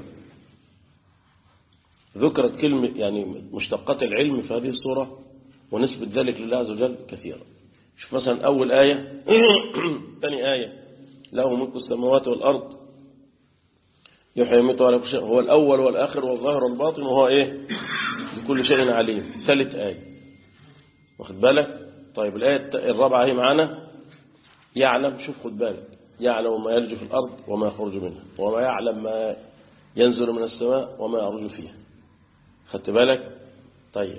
Speaker 2: ذكرت كلمة يعني مشتقات العلم في هذه الصورة ونسبة ذلك لله عز وجل كثيرا شوف مثلا أول آية ثاني آية له ملك السماوات والأرض يحيي ويميت على كل شيء هو الأول والآخر والظاهر والباطن وهو إيه بكل شيء عليم ثالث آية واخد بالك طيب الآية الرابعة هي معانا يعلم شوف خد بالك يعلم ما يلج في الأرض وما يخرج منها وما يعلم ما ينزل من السماء وما يعرج فيها خدت بالك طيب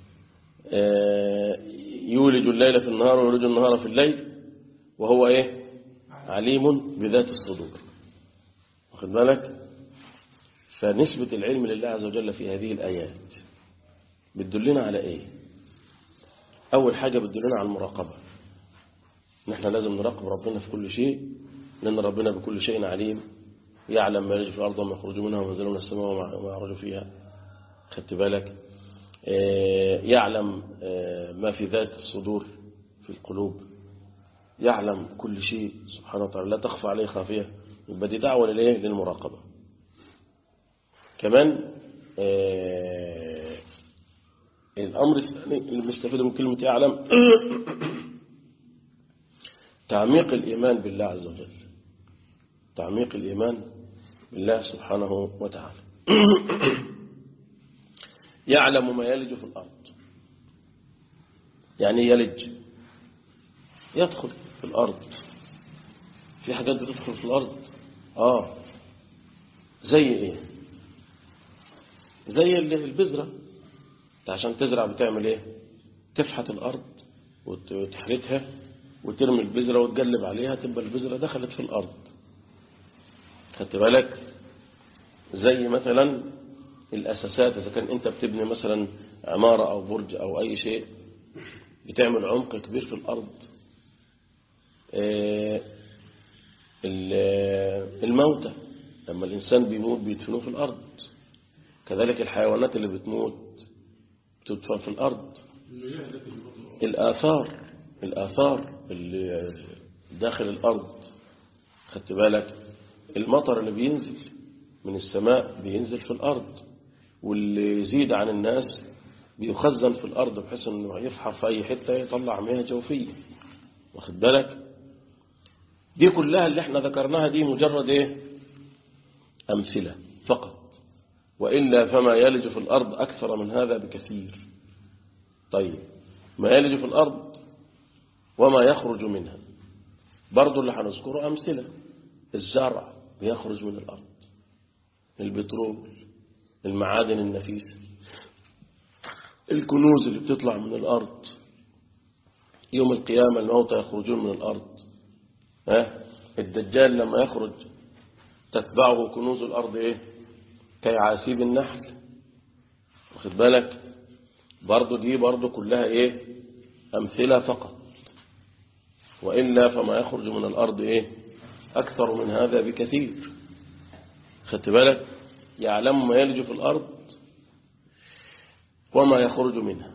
Speaker 2: آه يولج الليل في النهار ويولج النهار في الليل وهو ايه عليم بذات الصدور واخد بالك فنسبة العلم لله عز وجل في هذه الآيات بتدلنا على ايه أول حاجة بتدلنا على المراقبة نحن لازم نراقب ربنا في كل شيء لأن ربنا بكل شيء عليم يعلم ما يجري في الأرض وما يخرج منها وما ينزل من السماء وما يعرج فيها خدت بالك يعلم ما في ذات الصدور في القلوب يعلم كل شيء سبحانه وتعالى لا تخفى عليه خافية يبقى دي دعوة للإيه للمراقبة كمان الأمر الثاني المستفيد من كلمة يعلم تعميق الإيمان بالله عز وجل تعميق الإيمان بالله سبحانه وتعالى يعلم ما يلج في الأرض يعني يلج يدخل في الأرض في حاجات بتدخل في الأرض آه زي إيه زي البذرة عشان تزرع بتعمل إيه تفحت الأرض وتحرتها وترمي البذرة وتقلب عليها تبقى البذرة دخلت في الأرض خدت بالك زي مثلا الأساسات إذا كان أنت بتبني مثلا عمارة أو برج أو أي شيء بتعمل عمق كبير في الأرض الموتى لما الإنسان بيموت بيدفنوه في الأرض كذلك الحيوانات اللي بتموت بتدفن في الأرض الآثار الآثار اللي داخل الأرض خدت بالك المطر اللي بينزل من السماء بينزل في الأرض واللي يزيد عن الناس بيخزن في الأرض بحيث أنه يفحر في أي حتة يطلع مياه جوفية واخد بالك دي كلها اللي احنا ذكرناها دي مجرد ايه أمثلة فقط وإلا فما يلج في الأرض أكثر من هذا بكثير طيب ما يلج في الأرض وما يخرج منها برضو اللي هنذكره أمثلة الزرع بيخرج من الأرض البترول المعادن النفيسة الكنوز اللي بتطلع من الأرض يوم القيامة الموتى يخرجون من الأرض ها الدجال لما يخرج تتبعه كنوز الأرض إيه كيعاسيب النحل واخد بالك برضو دي برضو كلها إيه أمثلة فقط وإلا فما يخرج من الأرض إيه أكثر من هذا بكثير خدت بالك يعلم ما يلج في الأرض وما يخرج منها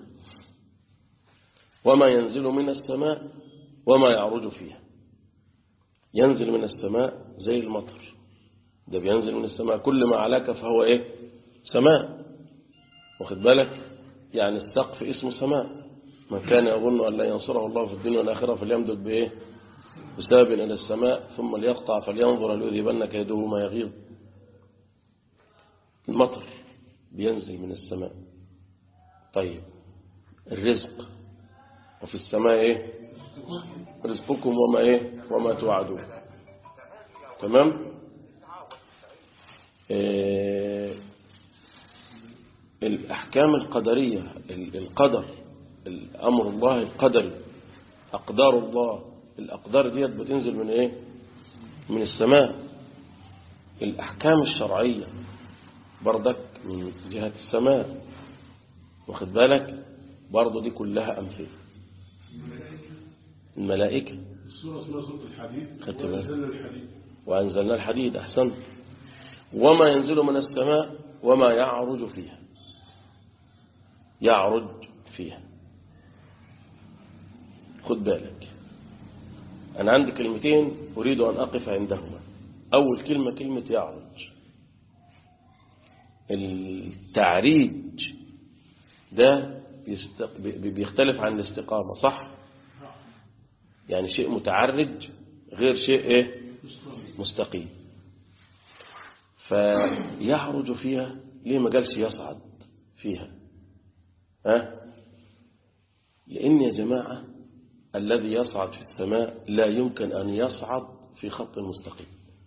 Speaker 2: وما ينزل من السماء وما يعرج فيها ينزل من السماء زي المطر ده بينزل من السماء كل ما علاك فهو ايه سماء واخد بالك يعني السقف اسمه سماء من كان يظن أن لا ينصره الله في الدنيا والآخرة فليمدد بإيه بسبب إلى السماء ثم ليقطع فلينظر هل يذهبن كيده ما يغيظ المطر بينزل من السماء طيب الرزق وفي السماء ايه رزقكم وما ايه وما توعدون تمام إيه الأحكام القدرية القدر الأمر الله القدري أقدار الله الأقدار ديت بتنزل من إيه من السماء الأحكام الشرعية بردك من جهة السماء واخد بالك برضه دي كلها أمثلة الملائكة
Speaker 3: السورة اسمها سورة الحديد
Speaker 2: خدت بالك.
Speaker 3: وأنزلنا الحديد
Speaker 2: وأنزلنا الحديد أحسنت وما ينزل من السماء وما يعرج فيها يعرج فيها خد بالك أنا عندي كلمتين أريد أن أقف عندهما أول كلمة كلمة يعرج التعريج ده بيست- بي- بيختلف عن الاستقامة صح يعني شيء متعرج غير شيء ايه مستقيم فيعرج فيها ليه ما قالش يصعد فيها ها لأن يا جماعة الذي يصعد في السماء لا يمكن أن يصعد في خط مستقيم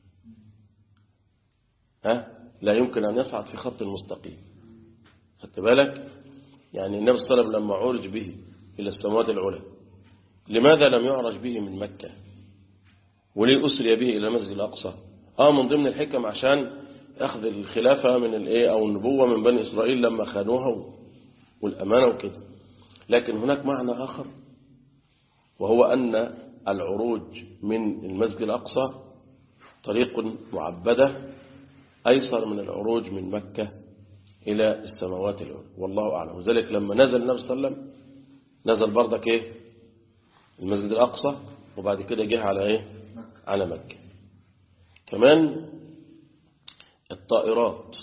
Speaker 2: ها لا يمكن أن يصعد في خط مستقيم خدت بالك يعني النبي صلى الله عليه وسلم لما عرج به إلى السماوات العلى لماذا لم يعرج به من مكة وليه أسري به إلى المسجد الأقصى آه من ضمن الحكم عشان أخذ الخلافة من الإيه أو النبوة من بني إسرائيل لما خانوها والأمانة وكده لكن هناك معنى آخر وهو أن العروج من المسجد الأقصى طريق معبدة أيسر من العروج من مكة إلى السماوات العلى والله أعلم وذلك لما نزل النبي صلى الله عليه وسلم نزل برضك إيه المسجد الأقصى وبعد كده جه على إيه على مكة كمان الطائرات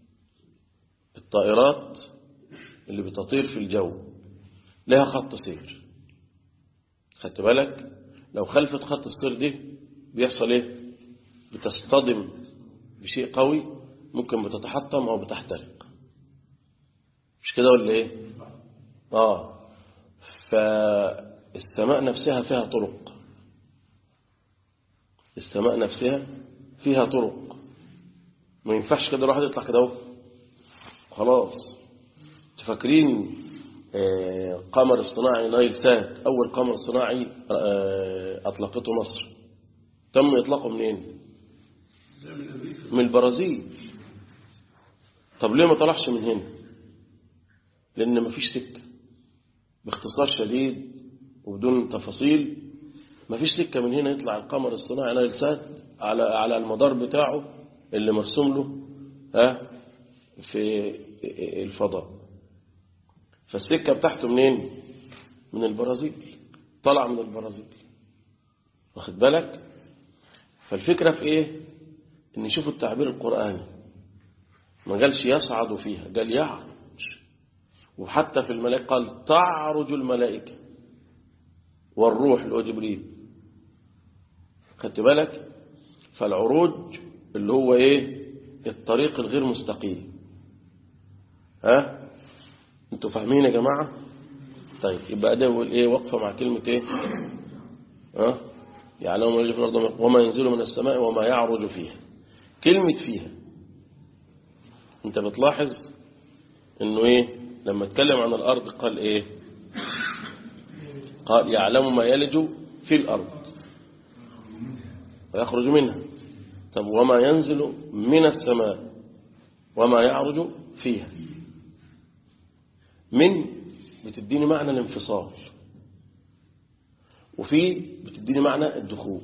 Speaker 2: الطائرات اللي بتطير في الجو لها خط سير خدت بالك لو خلفت خط السير دي بيحصل ايه بتصطدم بشيء قوي ممكن بتتحطم او بتحترق مش كده ولا ايه اه فالسماء نفسها فيها طرق السماء نفسها فيها طرق ما ينفعش كده الواحد يطلع كده اهو خلاص تفكرين آه، قمر الصناعي نايل سات أول قمر صناعي آه، أطلقته مصر تم إطلاقه منين من البرازيل طب ليه ما طلعش من هنا لأن مفيش سكة باختصار شديد وبدون تفاصيل مفيش سكة من هنا يطلع القمر الصناعي نايل سات على على المدار بتاعه اللي مرسوم له ها في الفضاء فالسكة بتاعته منين من البرازيل طلع من البرازيل واخد بالك فالفكرة في ايه ان يشوفوا التعبير القرآني ما قالش يصعد فيها قال يعرج وحتى في الملائكة قال تعرج الملائكة والروح اللي هو جبريل خدت بالك فالعروج اللي هو ايه الطريق الغير مستقيم ها انتوا فاهمين يا جماعة طيب يبقى ده هو ايه وقفة مع كلمة ايه ها يعلم ما يجي في الارض وما ينزل من السماء وما يعرج فيها كلمة فيها انت بتلاحظ انه ايه لما اتكلم عن الارض قال ايه قال يعلم ما يلج في الارض ويخرج منها طب وما ينزل من السماء وما يعرج فيها من بتديني معنى الانفصال وفي بتديني معنى الدخول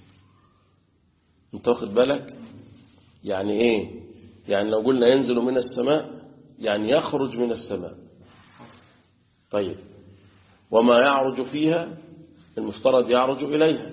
Speaker 2: انت واخد بالك يعني ايه يعني لو قلنا ينزل من السماء يعني يخرج من السماء طيب وما يعرج فيها المفترض يعرج إليها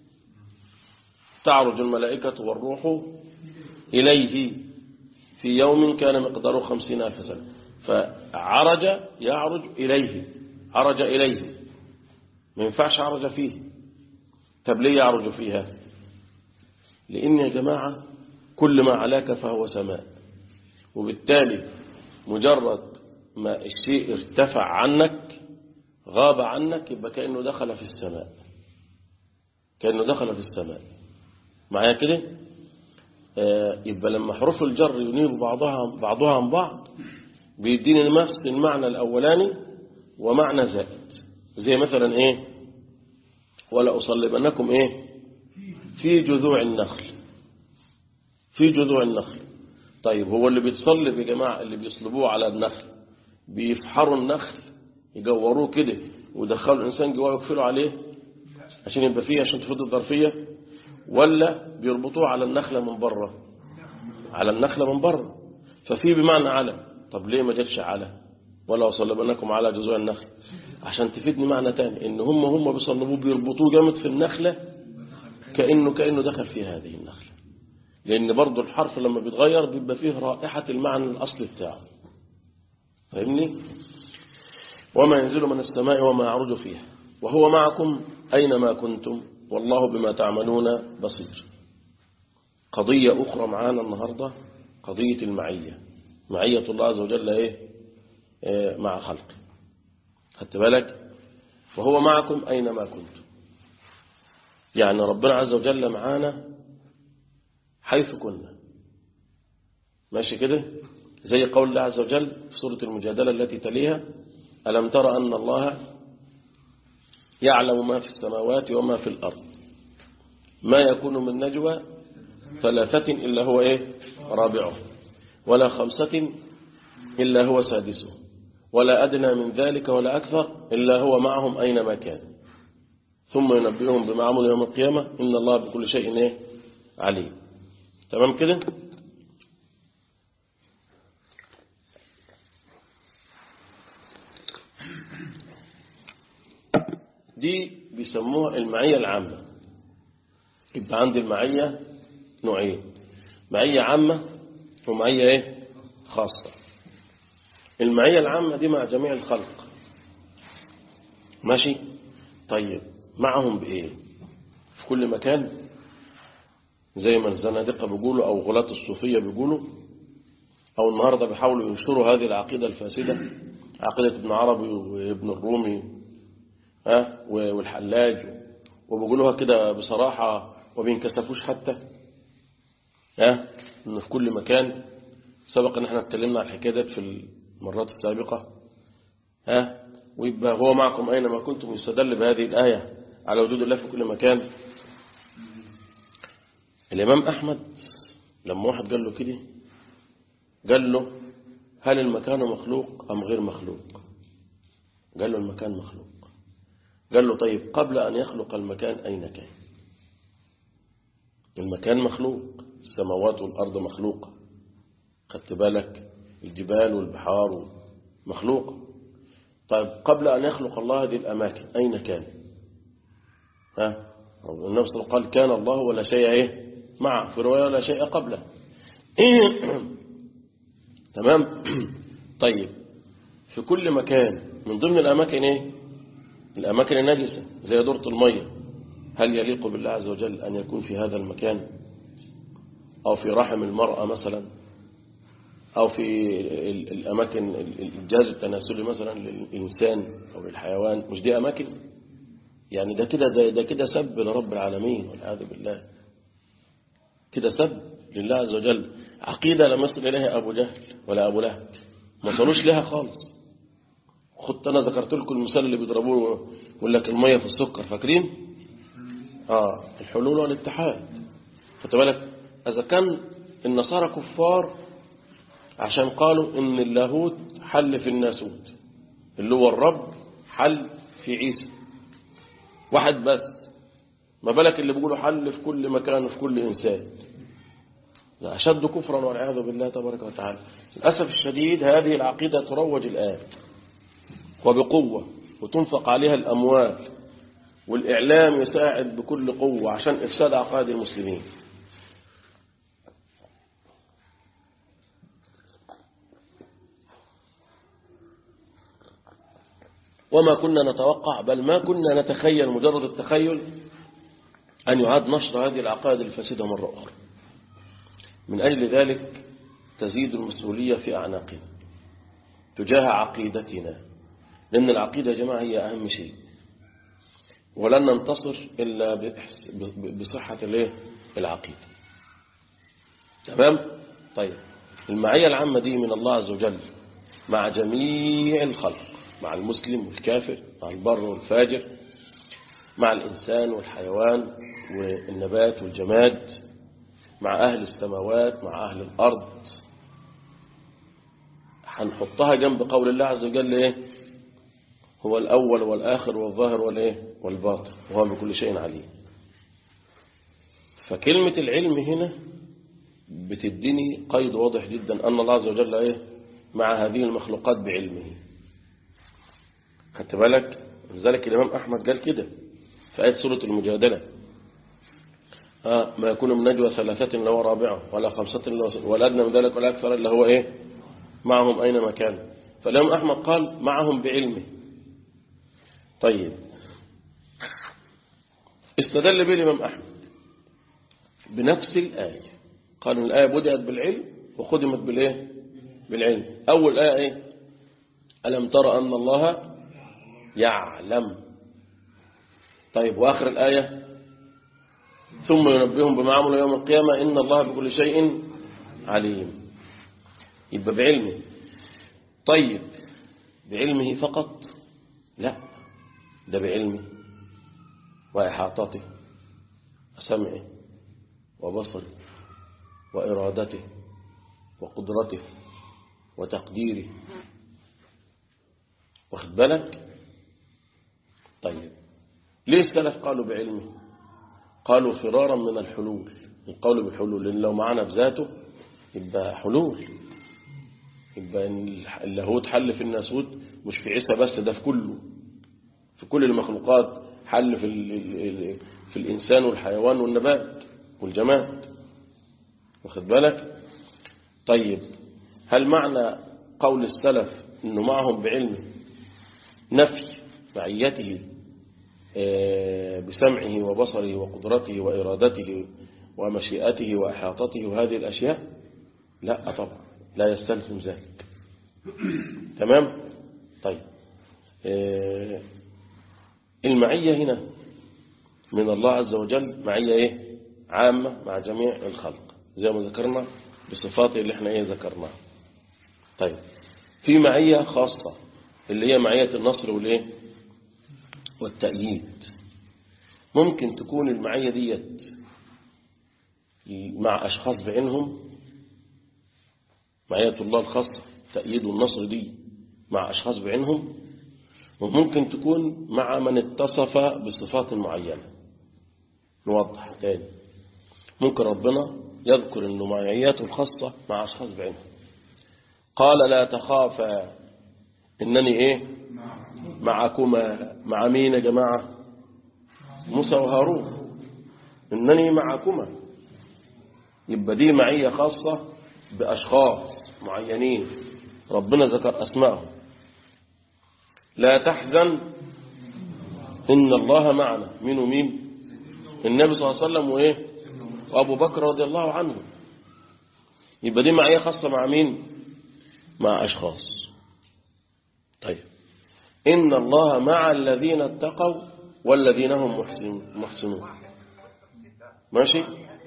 Speaker 2: تعرج الملائكة والروح إليه في يوم كان مقداره خمسين ألف سنة فعرج يعرج إليه عرج إليه ما ينفعش عرج فيه طب ليه يعرج فيها لأن يا جماعة كل ما علاك فهو سماء وبالتالي مجرد ما الشيء ارتفع عنك غاب عنك يبقى كأنه دخل في السماء كأنه دخل في السماء معايا كده آه يبقى لما حروف الجر ينيب بعضها بعضها عن بعض بيديني نفس المعنى الأولاني ومعنى زائد زي مثلا ايه ولا أصلبنكم ايه في جذوع النخل في جذوع النخل طيب هو اللي بيتصلب يا جماعة اللي بيصلبوه على النخل بيفحروا النخل يجوروه كده ودخلوا الإنسان جواه ويقفلوا عليه عشان يبقى فيه عشان تفضل الظرفية ولا بيربطوه على النخلة من بره على النخلة من بره ففي بمعنى على طب ليه ما جاتش على ولا وصلبنكم على جذوع النخل عشان تفيدني معنى تاني ان هم هم بيصلبوه بيربطوه جامد في النخلة كأنه كأنه دخل في هذه النخلة لأن برضو الحرف لما بيتغير بيبقى فيه رائحة المعنى الأصلي بتاعه فاهمني وما ينزل من السماء وما يعرج فيها وهو معكم أينما كنتم والله بما تعملون بصير قضية أخرى معانا النهاردة قضية المعية معية الله عز وجل إيه؟ إيه مع خلقه خدت بالك وهو معكم أينما كنتم يعني ربنا عز وجل معانا حيث كنا ماشي كده زي قول الله عز وجل في سورة المجادلة التي تليها ألم ترى أن الله يعلم ما في السماوات وما في الأرض ما يكون من نجوى ثلاثة إلا هو إيه رابعه ولا خمسة إلا هو سادسه ولا أدنى من ذلك ولا أكثر إلا هو معهم أينما كان ثم ينبئهم بما عملوا يوم القيامة إن الله بكل شيء إيه عليم تمام كده دي بيسموها المعية العامة يبقى عندي المعية نوعين معية عامة ومعية ايه خاصة المعية العامة دي مع جميع الخلق ماشي طيب معهم بإيه في كل مكان زي ما الزنادقة بيقولوا أو غلاة الصوفية بيقولوا أو النهاردة بيحاولوا ينشروا هذه العقيدة الفاسدة عقيدة ابن عربي وابن الرومي ها والحلاج وبيقولوها كده بصراحة وبينكسفوش حتى ها إنه في كل مكان سبق ان احنا اتكلمنا عن الحكايه ديت في المرات السابقة ها ويبقى هو معكم أينما كنتم يستدل بهذه الآية على وجود الله في كل مكان الإمام أحمد لما واحد قال له كده قال له هل المكان مخلوق أم غير مخلوق قال له المكان مخلوق قال له طيب قبل أن يخلق المكان أين كان المكان مخلوق السماوات والأرض مخلوقة خدت بالك الجبال والبحار مخلوقة طيب قبل أن يخلق الله هذه الأماكن أين كان ها النبي صلى الله عليه وسلم قال كان الله ولا شيء إيه معه في رواية ولا شيء قبله تمام طيب في كل مكان من ضمن الأماكن إيه الأماكن النجسة زي دورة المية هل يليق بالله عز وجل أن يكون في هذا المكان أو في رحم المرأة مثلا أو في الأماكن الجهاز التناسلي مثلا للإنسان أو للحيوان مش دي أماكن يعني ده كده ده, ده كده سب لرب العالمين والعياذ بالله كده سب لله عز وجل عقيدة لم يصل إليها أبو جهل ولا أبو لهب ما صلوش لها خالص خدت أنا ذكرت لكم المثال اللي بيضربوه يقول لك المية في السكر فاكرين آه الحلول والاتحاد خدت بالك إذا كان النصارى كفار عشان قالوا ان اللاهوت حل في الناسوت اللي هو الرب حل في عيسى واحد بس ما بالك اللي بيقولوا حل في كل مكان وفي كل إنسان ده أشد كفرا والعياذ بالله تبارك وتعالى للأسف الشديد هذه العقيدة تروج الآن وبقوة وتنفق عليها الأموال والإعلام يساعد بكل قوة عشان إفساد عقائد المسلمين وما كنا نتوقع بل ما كنا نتخيل مجرد التخيل أن يعاد نشر هذه العقائد الفاسدة مرة أخرى من أجل ذلك تزيد المسؤولية في أعناقنا تجاه عقيدتنا لأن العقيدة يا جماعة هي أهم شيء ولن ننتصر إلا بصحة العقيدة تمام طيب المعية العامة دي من الله عز وجل مع جميع الخلق مع المسلم والكافر مع البر والفاجر مع الإنسان والحيوان والنبات والجماد مع أهل السماوات مع أهل الأرض هنحطها جنب قول الله عز وجل إيه هو الأول والآخر والظاهر والإيه والباطن وهو بكل شيء عليم فكلمة العلم هنا بتديني قيد واضح جدا أن الله عز وجل إيه مع هذه المخلوقات بعلمه خدت بالك لذلك الإمام أحمد قال كده في آية سورة المجادلة آه ما يكون من نجوى ثلاثة إلا هو رابعة ولا خمسة إلا هو ولا أدنى من ذلك ولا أكثر إلا هو إيه معهم أينما كان فالإمام أحمد قال معهم بعلمه طيب استدل به الإمام أحمد بنفس الآية قالوا الآية بدأت بالعلم وخدمت بالإيه بالعلم أول آية إيه ألم ترى أن الله يعلم طيب وآخر الآية ثم ينبئهم بما عملوا يوم القيامة إن الله بكل شيء عليم يبقى بعلمه طيب بعلمه فقط لا ده بعلمه وإحاطته وسمعه وبصره وإرادته وقدرته وتقديره واخد بالك طيب ليه السلف قالوا بعلمه قالوا فرارا من الحلول القول بالحلول لأن لو معنا بذاته يبقى حلول يبقى اللاهوت حل في الناسوت مش في عيسى بس ده في كله في كل المخلوقات حل في, في الإنسان والحيوان والنبات والجماد واخد بالك طيب هل معنى قول السلف انه معهم بعلمه نفي معيته بسمعه وبصره وقدرته وإرادته ومشيئته وإحاطته وهذه الأشياء لا طبعا لا يستلزم ذلك تمام طيب المعية هنا من الله عز وجل معية ايه عامة مع جميع الخلق زي ما ذكرنا بصفاته اللي احنا ايه ذكرناها طيب في معية خاصة اللي هي معية النصر والايه والتأييد ممكن تكون المعية ديت مع أشخاص بعينهم معية الله الخاصة تأييد والنصر دي مع أشخاص بعينهم وممكن تكون مع من اتصف بصفات معينة نوضح تاني ممكن ربنا يذكر أنه معياته الخاصة مع أشخاص بعينهم قال لا تخافا إنني إيه معكما مع مين يا جماعة موسى وهارون إنني معكما يبقى دي معية خاصة بأشخاص معينين ربنا ذكر أسمائهم لا تحزن إن الله معنا مين ومين النبي صلى الله عليه وسلم وإيه وأبو بكر رضي الله عنه يبقى دي معية خاصة مع مين مع أشخاص طيب إن الله مع الذين اتقوا والذين هم محسنون ماشي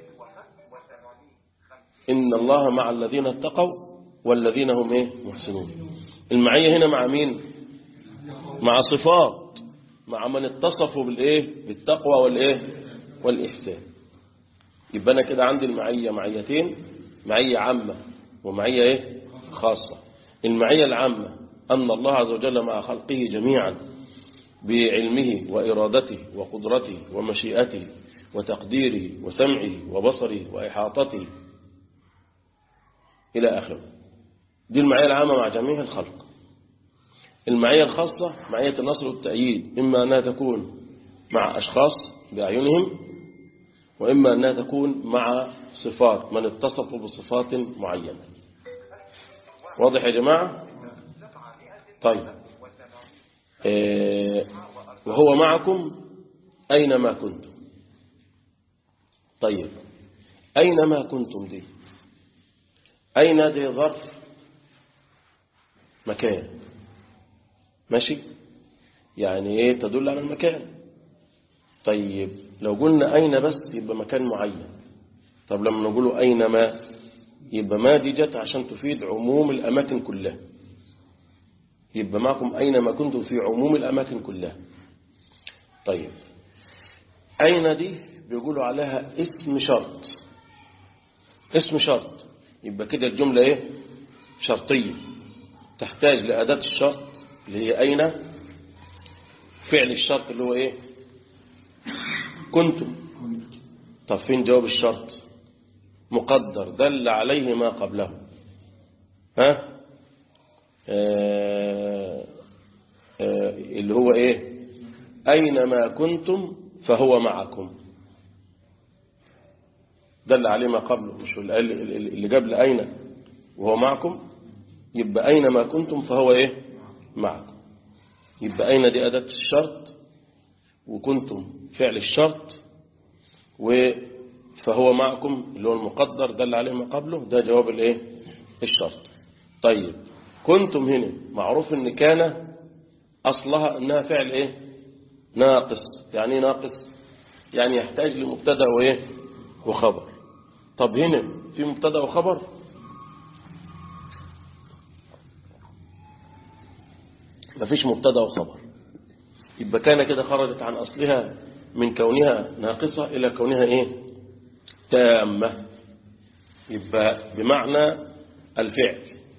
Speaker 2: إن الله مع الذين اتقوا والذين هم إيه محسنون المعية هنا مع مين مع صفات مع من اتصفوا بالإيه بالتقوى والإيه والإحسان يبقى أنا كده عندي المعية معيتين معية عامة ومعية إيه خاصة المعية العامة أن الله عز وجل مع خلقه جميعا بعلمه وإرادته وقدرته ومشيئته وتقديره وسمعه وبصره وإحاطته إلى آخره دي المعية العامة مع جميع الخلق المعية الخاصة معية النصر والتأييد إما أنها تكون مع أشخاص بأعينهم وإما أنها تكون مع صفات من اتصفوا بصفات معينة واضح يا جماعة طيب إيه وهو معكم أينما كنتم طيب أينما كنتم دي أين دي ظرف مكان ماشي يعني ايه تدل على المكان طيب لو قلنا أين بس يبقى مكان معين طب لما نقوله أينما يبقى ما دي جت عشان تفيد عموم الأماكن كلها يبقى معكم أينما كنتم في عموم الأماكن كلها طيب أين دي بيقولوا عليها اسم شرط اسم شرط يبقى كده الجملة ايه شرطية تحتاج لأداة الشرط اللي هي أين فعل الشرط اللي هو ايه كنتم طب فين جواب الشرط مقدر دل عليه ما قبله ها آه آه، اللي هو إيه أينما كنتم فهو معكم دل عليه ما قبله مش اللي قال- اللي قبل أين وهو معكم يبقى أينما كنتم فهو إيه معكم يبقى أين دي أداة الشرط وكنتم فعل الشرط و فهو معكم اللي هو المقدر دل عليه ما قبله ده جواب الايه الشرط طيب كنتم هنا معروف ان كان اصلها انها فعل ايه ناقص يعني ايه ناقص يعني يحتاج لمبتدا وايه وخبر طب هنا في مبتدا وخبر مفيش مبتدا وخبر يبقى كان كده خرجت عن أصلها من كونها ناقصة إلى كونها إيه تامة يبقى بمعنى الفعل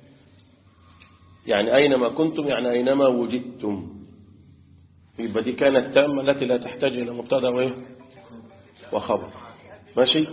Speaker 2: يعني أينما كنتم يعني أينما وجدتم يبقى دي كانت تامة التي لا تحتاج إلى مبتدا وإيه وخبر ماشي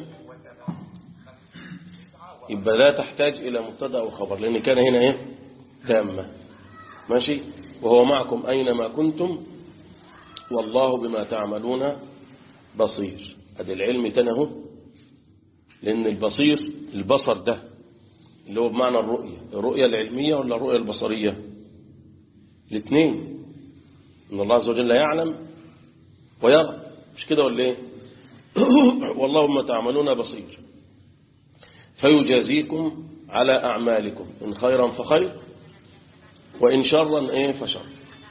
Speaker 2: يبقى لا تحتاج إلى مبتدا وخبر لأن كان هنا إيه تامة ماشي وهو معكم أينما كنتم والله بما تعملون بصير ادي العلم تنهو لأن البصير البصر ده اللي هو بمعنى الرؤية الرؤية العلمية ولا الرؤية البصرية الاثنين إن الله عز وجل يعلم ويرى مش كده ولا ايه والله بما تعملون بصير فيجازيكم على أعمالكم إن خيرا فخير وإن شرا إيه فشر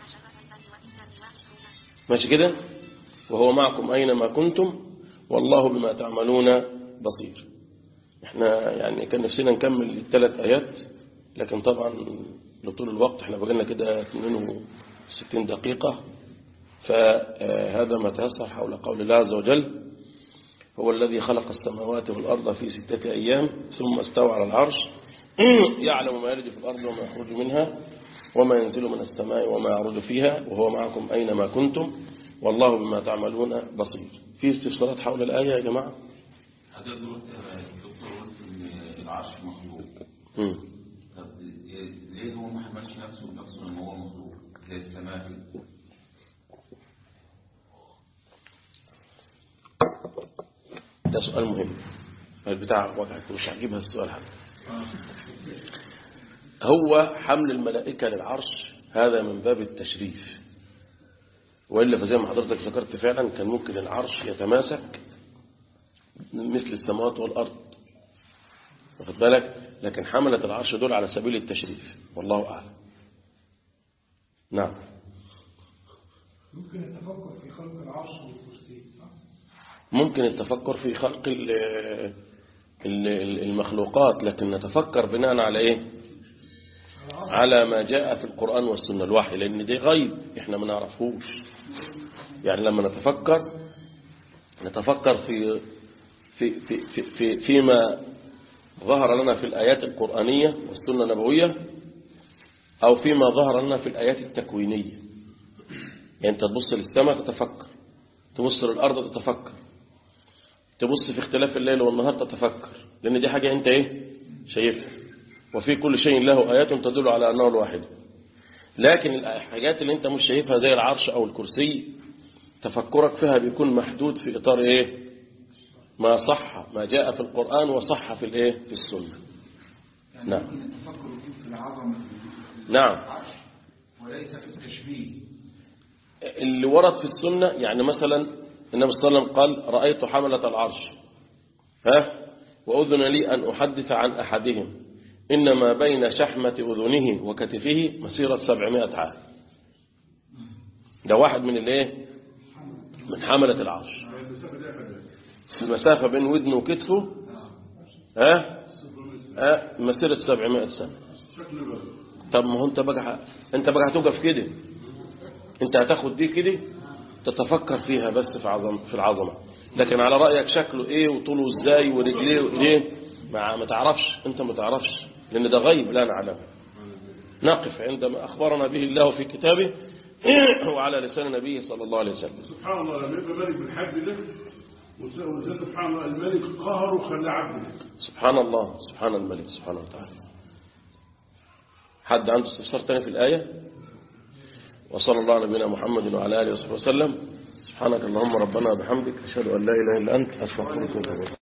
Speaker 2: ماشي كده وهو معكم أينما كنتم والله بما تعملون بصير احنا يعني كان نفسنا نكمل الثلاث آيات لكن طبعا لطول الوقت احنا بقينا كده 62 دقيقة فهذا ما تيسر حول قول الله عز وجل هو الذي خلق السماوات والأرض في ستة أيام ثم استوى على العرش يعلم ما يلج في الأرض وما يخرج منها وما ينزل من السماء وما يعرج فيها وهو معكم أينما كنتم والله بما تعملون بصير في استفسارات حول الآية يا جماعة
Speaker 4: حضرتك قلت الدكتور قلت ان العرش مخلوق
Speaker 2: مم.
Speaker 4: طب ليه هو ما حملش نفسه بنفسه ان هو مخلوق زي السماء كده؟
Speaker 2: ده سؤال مهم البتاع وقعت مش هجيبها السؤال حتى هو حمل الملائكة للعرش هذا من باب التشريف وإلا فزي ما حضرتك ذكرت فعلا كان ممكن العرش يتماسك مثل السماوات والأرض واخد بالك لكن حملت العرش دول على سبيل التشريف والله أعلم نعم
Speaker 3: ممكن التفكر في خلق العرش والكرسي صح؟
Speaker 2: ممكن التفكر في خلق ال- ال- المخلوقات لكن نتفكر بناء على ايه على ما جاء في القرآن والسنة الوحي لأن دي غيب احنا ما نعرفهوش يعني لما نتفكر نتفكر في في في في في فيما ظهر لنا في الآيات القرآنية والسنة النبوية أو فيما ظهر لنا في الآيات التكوينية يعني أنت تبص للسماء تتفكر تبص للأرض تتفكر تبص في اختلاف الليل والنهار تتفكر لأن دي حاجة أنت إيه شايفها وفي كل شيء له آيات تدل على أنه الواحد لكن الحاجات اللي أنت مش شايفها زي العرش أو الكرسي تفكرك فيها بيكون محدود في إطار إيه ما صح ما جاء في القرآن وصح في الإيه في السنة
Speaker 5: يعني
Speaker 2: نعم.
Speaker 5: ممكن التفكر يكون في العظمة
Speaker 2: نعم
Speaker 5: العرش وليس في التشبيه
Speaker 2: اللي ورد في السنة يعني مثلا النبي صلى الله عليه وسلم قال رأيت حملة العرش ها وأذن لي أن أحدث عن أحدهم إنما بين شحمة أذنه وكتفه مسيرة سبعمائة عام ده واحد من الايه من حملة العرش المسافة بين ودنه وكتفه ها ها مسيرة سبعمائة سنة طب ما هو انت بقى انت بقى هتوقف كده انت هتاخد دي كده تتفكر فيها بس في عظم في العظمه لكن على رايك شكله ايه وطوله ازاي ورجليه وايديه ما ما تعرفش انت ما تعرفش لان ده غيب لا نعلمه نقف عندما اخبرنا به الله في كتابه وعلى لسان نبيه صلى الله عليه وسلم
Speaker 3: سبحان الله لما يبقى ملك بالحد ده وس- وزي سبحان الله الملك قهر وخلى عبده
Speaker 2: سبحان الله سبحان الملك سبحانه وتعالى حد عنده استفسار تاني في الآية وصلى الله على نبينا محمد وعلى آله وصحبه وسلم سبحانك اللهم ربنا وبحمدك أشهد أن لا إله إلا أنت أستغفرك وأتوب إليك